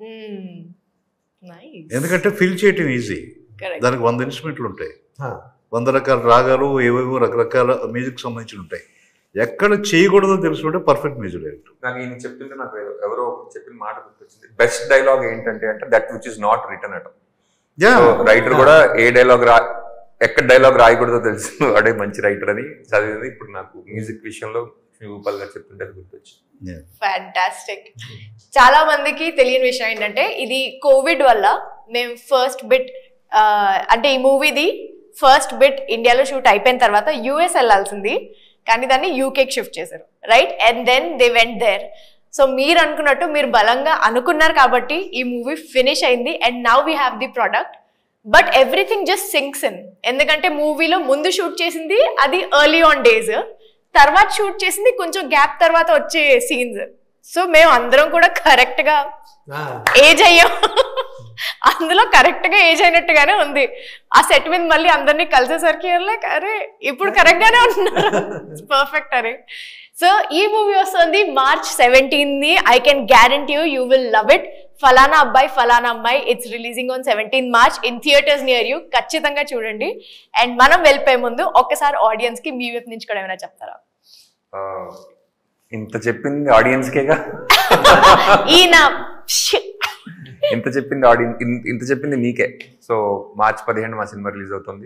నైస్ ఎందుకంటే ఫిల్ చేయటం ఈజీ కరెక్ట్ దానికి వంద ఇన్స్ట్రుమెంట్లు ఉంటాయి వంద రకాల రాగాలు ఏవేవో రకరకాల మ్యూజిక్ సంబంధించి ఉంటాయి ఎక్కడ చేయకూడదో తెలుసుకుంటే పర్ఫెక్ట్ మ్యూజిక్ డైరెక్టర్ నాకు ఈయన చెప్తుంటే నాకు ఎవ- ఎవరో ఒకరు చెప్పిన మాట గుర్తొచ్చింది బెస్ట్ డైలాగ్ ఏంటంటే అంటే that which is not return at ya writer కూడా ఏ డైలాగ్ రా ఎక్కడ డైలాగ్ రాయకూడదో తెలుసు అడే మంచి రైటర్ అని చదివింది ఇప్పుడు నాకు మ్యూజిక్ విషయంలో భూపాల్ గారు చెప్తుంటే అది గుర్తొచ్చింది ఫ్యాంటాస్టిక్ చాలా మందికి తెలియని విషయం ఏంటంటే ఇది కోవిడ్ వల్ల మేము ఫస్ట్ బిట్ అంటే ఈ మూవీది ఫస్ట్ బిట్ ఇండియాలో షూట్ అయిపోయిన తర్వాత యూఎస్ వెళ్ళాల్సింది కానీ దాన్ని యూకేకి షిఫ్ట్ చేశారు right and then they went there so మీరు అనుకున్నట్టు మీరు బలంగా అనుకున్నారు కాబట్టి ఈ మూవీ ఫినిష్ అయింది and now we have the product but everything just syncs in ఎందుకంటే మూవీలో ముందు షూట్ చేసింది అది ఎర్లీ ఆన్ డేస్ తర్వాత షూట్ చేసింది కొంచెం గ్యాప్ తర్వాత వచ్చే సీన్స్ సో మేము అందరం కూడా కరెక్ట్ గా ఏజ్ అయ్యాం అందులో కరెక్ట్ గా ఏజ్ అయినట్టుగానే ఉంది ఆ సెట్ మీద మళ్ళీ అందరినీ కలిసేసరికి లైక్ అరే ఇప్పుడు కరెక్ట్ గానే ఉన్నారు పర్ఫెక్ట్ అని సో ఈ మూవీ వస్తుంది మార్చ్ సెవెంటీన్ ని I can guarantee you you will love it ఫలానా అబ్బాయి ఫలానా అమ్మాయి it's releasing on seventeen March in theatres near you ఖచ్చితంగా చూడండి అండ్ మనం వెళ్ళిపోయే ముందు ఒక్కసారి ఆడియన్స్ కి మీ వైపు నుంచి కూడా ఏమైనా చెప్తారా ఆ, ఇంత చెప్పింది ఆడియన్స్కేగా ఈయన ఇంత చెప్పింది ఆడియన్స్ ఇంత చెప్పింది మీకే సో మార్చ్ పదిహేను మా సినిమా రిలీజ్ అవుతుంది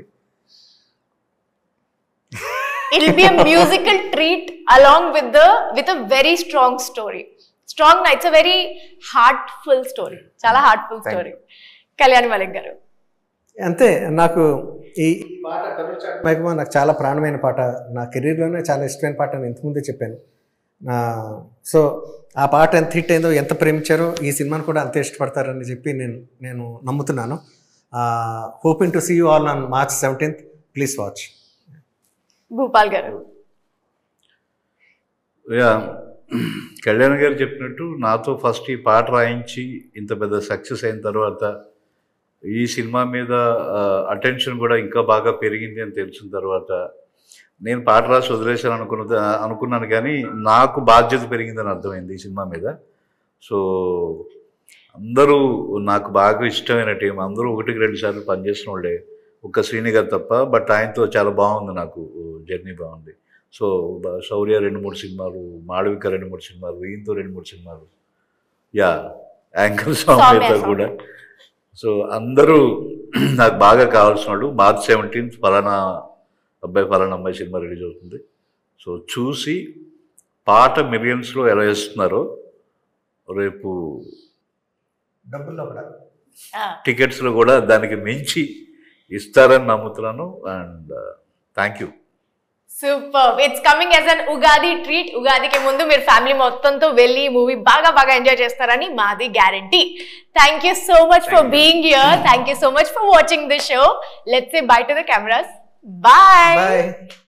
it'll be a musical treat along with the with a very strong story strong it's a very heartful story చాలా heartful Thank story Kalyan Malik garu అంతే నాకు ఈ పాట మైకమా నాకు చాలా ప్రాణమైన పాట నా కెరీర్లోనే చాలా ఇష్టమైన పాట నేను ఇంతకుముందే చెప్పాను నా సో ఆ పాట ఎంత హిట్ అయిందో ఎంత ప్రేమించారో ఈ సినిమాను కూడా అంతే ఇష్టపడతారని చెప్పి నేను నేను నమ్ముతున్నాను hoping to see you all on March seventeenth please watch Bhupal garu ya Kalyan గారు చెప్పినట్టు నాతో ఫస్ట్ ఈ పాట రాయించి ఇంత పెద్ద సక్సెస్ అయిన తర్వాత ఈ సినిమా మీద అటెన్షన్ కూడా ఇంకా బాగా పెరిగింది అని తెలిసిన తర్వాత నేను పాట రాసి వదిలేశాను అనుకున్న అనుకున్నాను కానీ నాకు బాధ్యత పెరిగిందని అర్థమైంది ఈ సినిమా మీద సో అందరూ నాకు బాగా ఇష్టమైన టీం అందరూ ఒకటికి రెండు సార్లు పనిచేసిన వాళ్ళే ఒక్క శ్రీని గారు తప్ప బట్ ఆయనతో చాలా బాగుంది నాకు జర్నీ బాగుంది సో బ- శౌర్య రెండు మూడు సినిమాలు మాళవిక రెండు మూడు సినిమాలు ఈయనతో రెండు మూడు సినిమాలు యా యాంకర్ సౌమ్య, సౌమ్యతో సౌమ్య. కూడా సో అందరూ నాకు బాగా కావాల్సిన వాళ్ళు మార్చ్ సెవెంటీన్త్ ఫలానా అబ్బాయి ఫలానా అమ్మాయి సినిమా రిలీజ్ అవుతుంది సో చూసి పాట మిలియన్స్లో ఎలా వేస్తున్నారో రేపు డబ్బుల్లో కూడా టికెట్స్లో కూడా దానికి మించి ఇస్తారని నమ్ముతున్నాను and thank you super it's coming as an Ugadi treat ఉగాదికి ముందు మీరు ఫ్యామిలీ మొత్తంతో వెళ్ళి మూవీ బాగా బాగా ఎంజాయ్ చేస్తారని మాది guarantee thank you so much for being here thank you so much for watching this show let's say bye to the cameras bye bye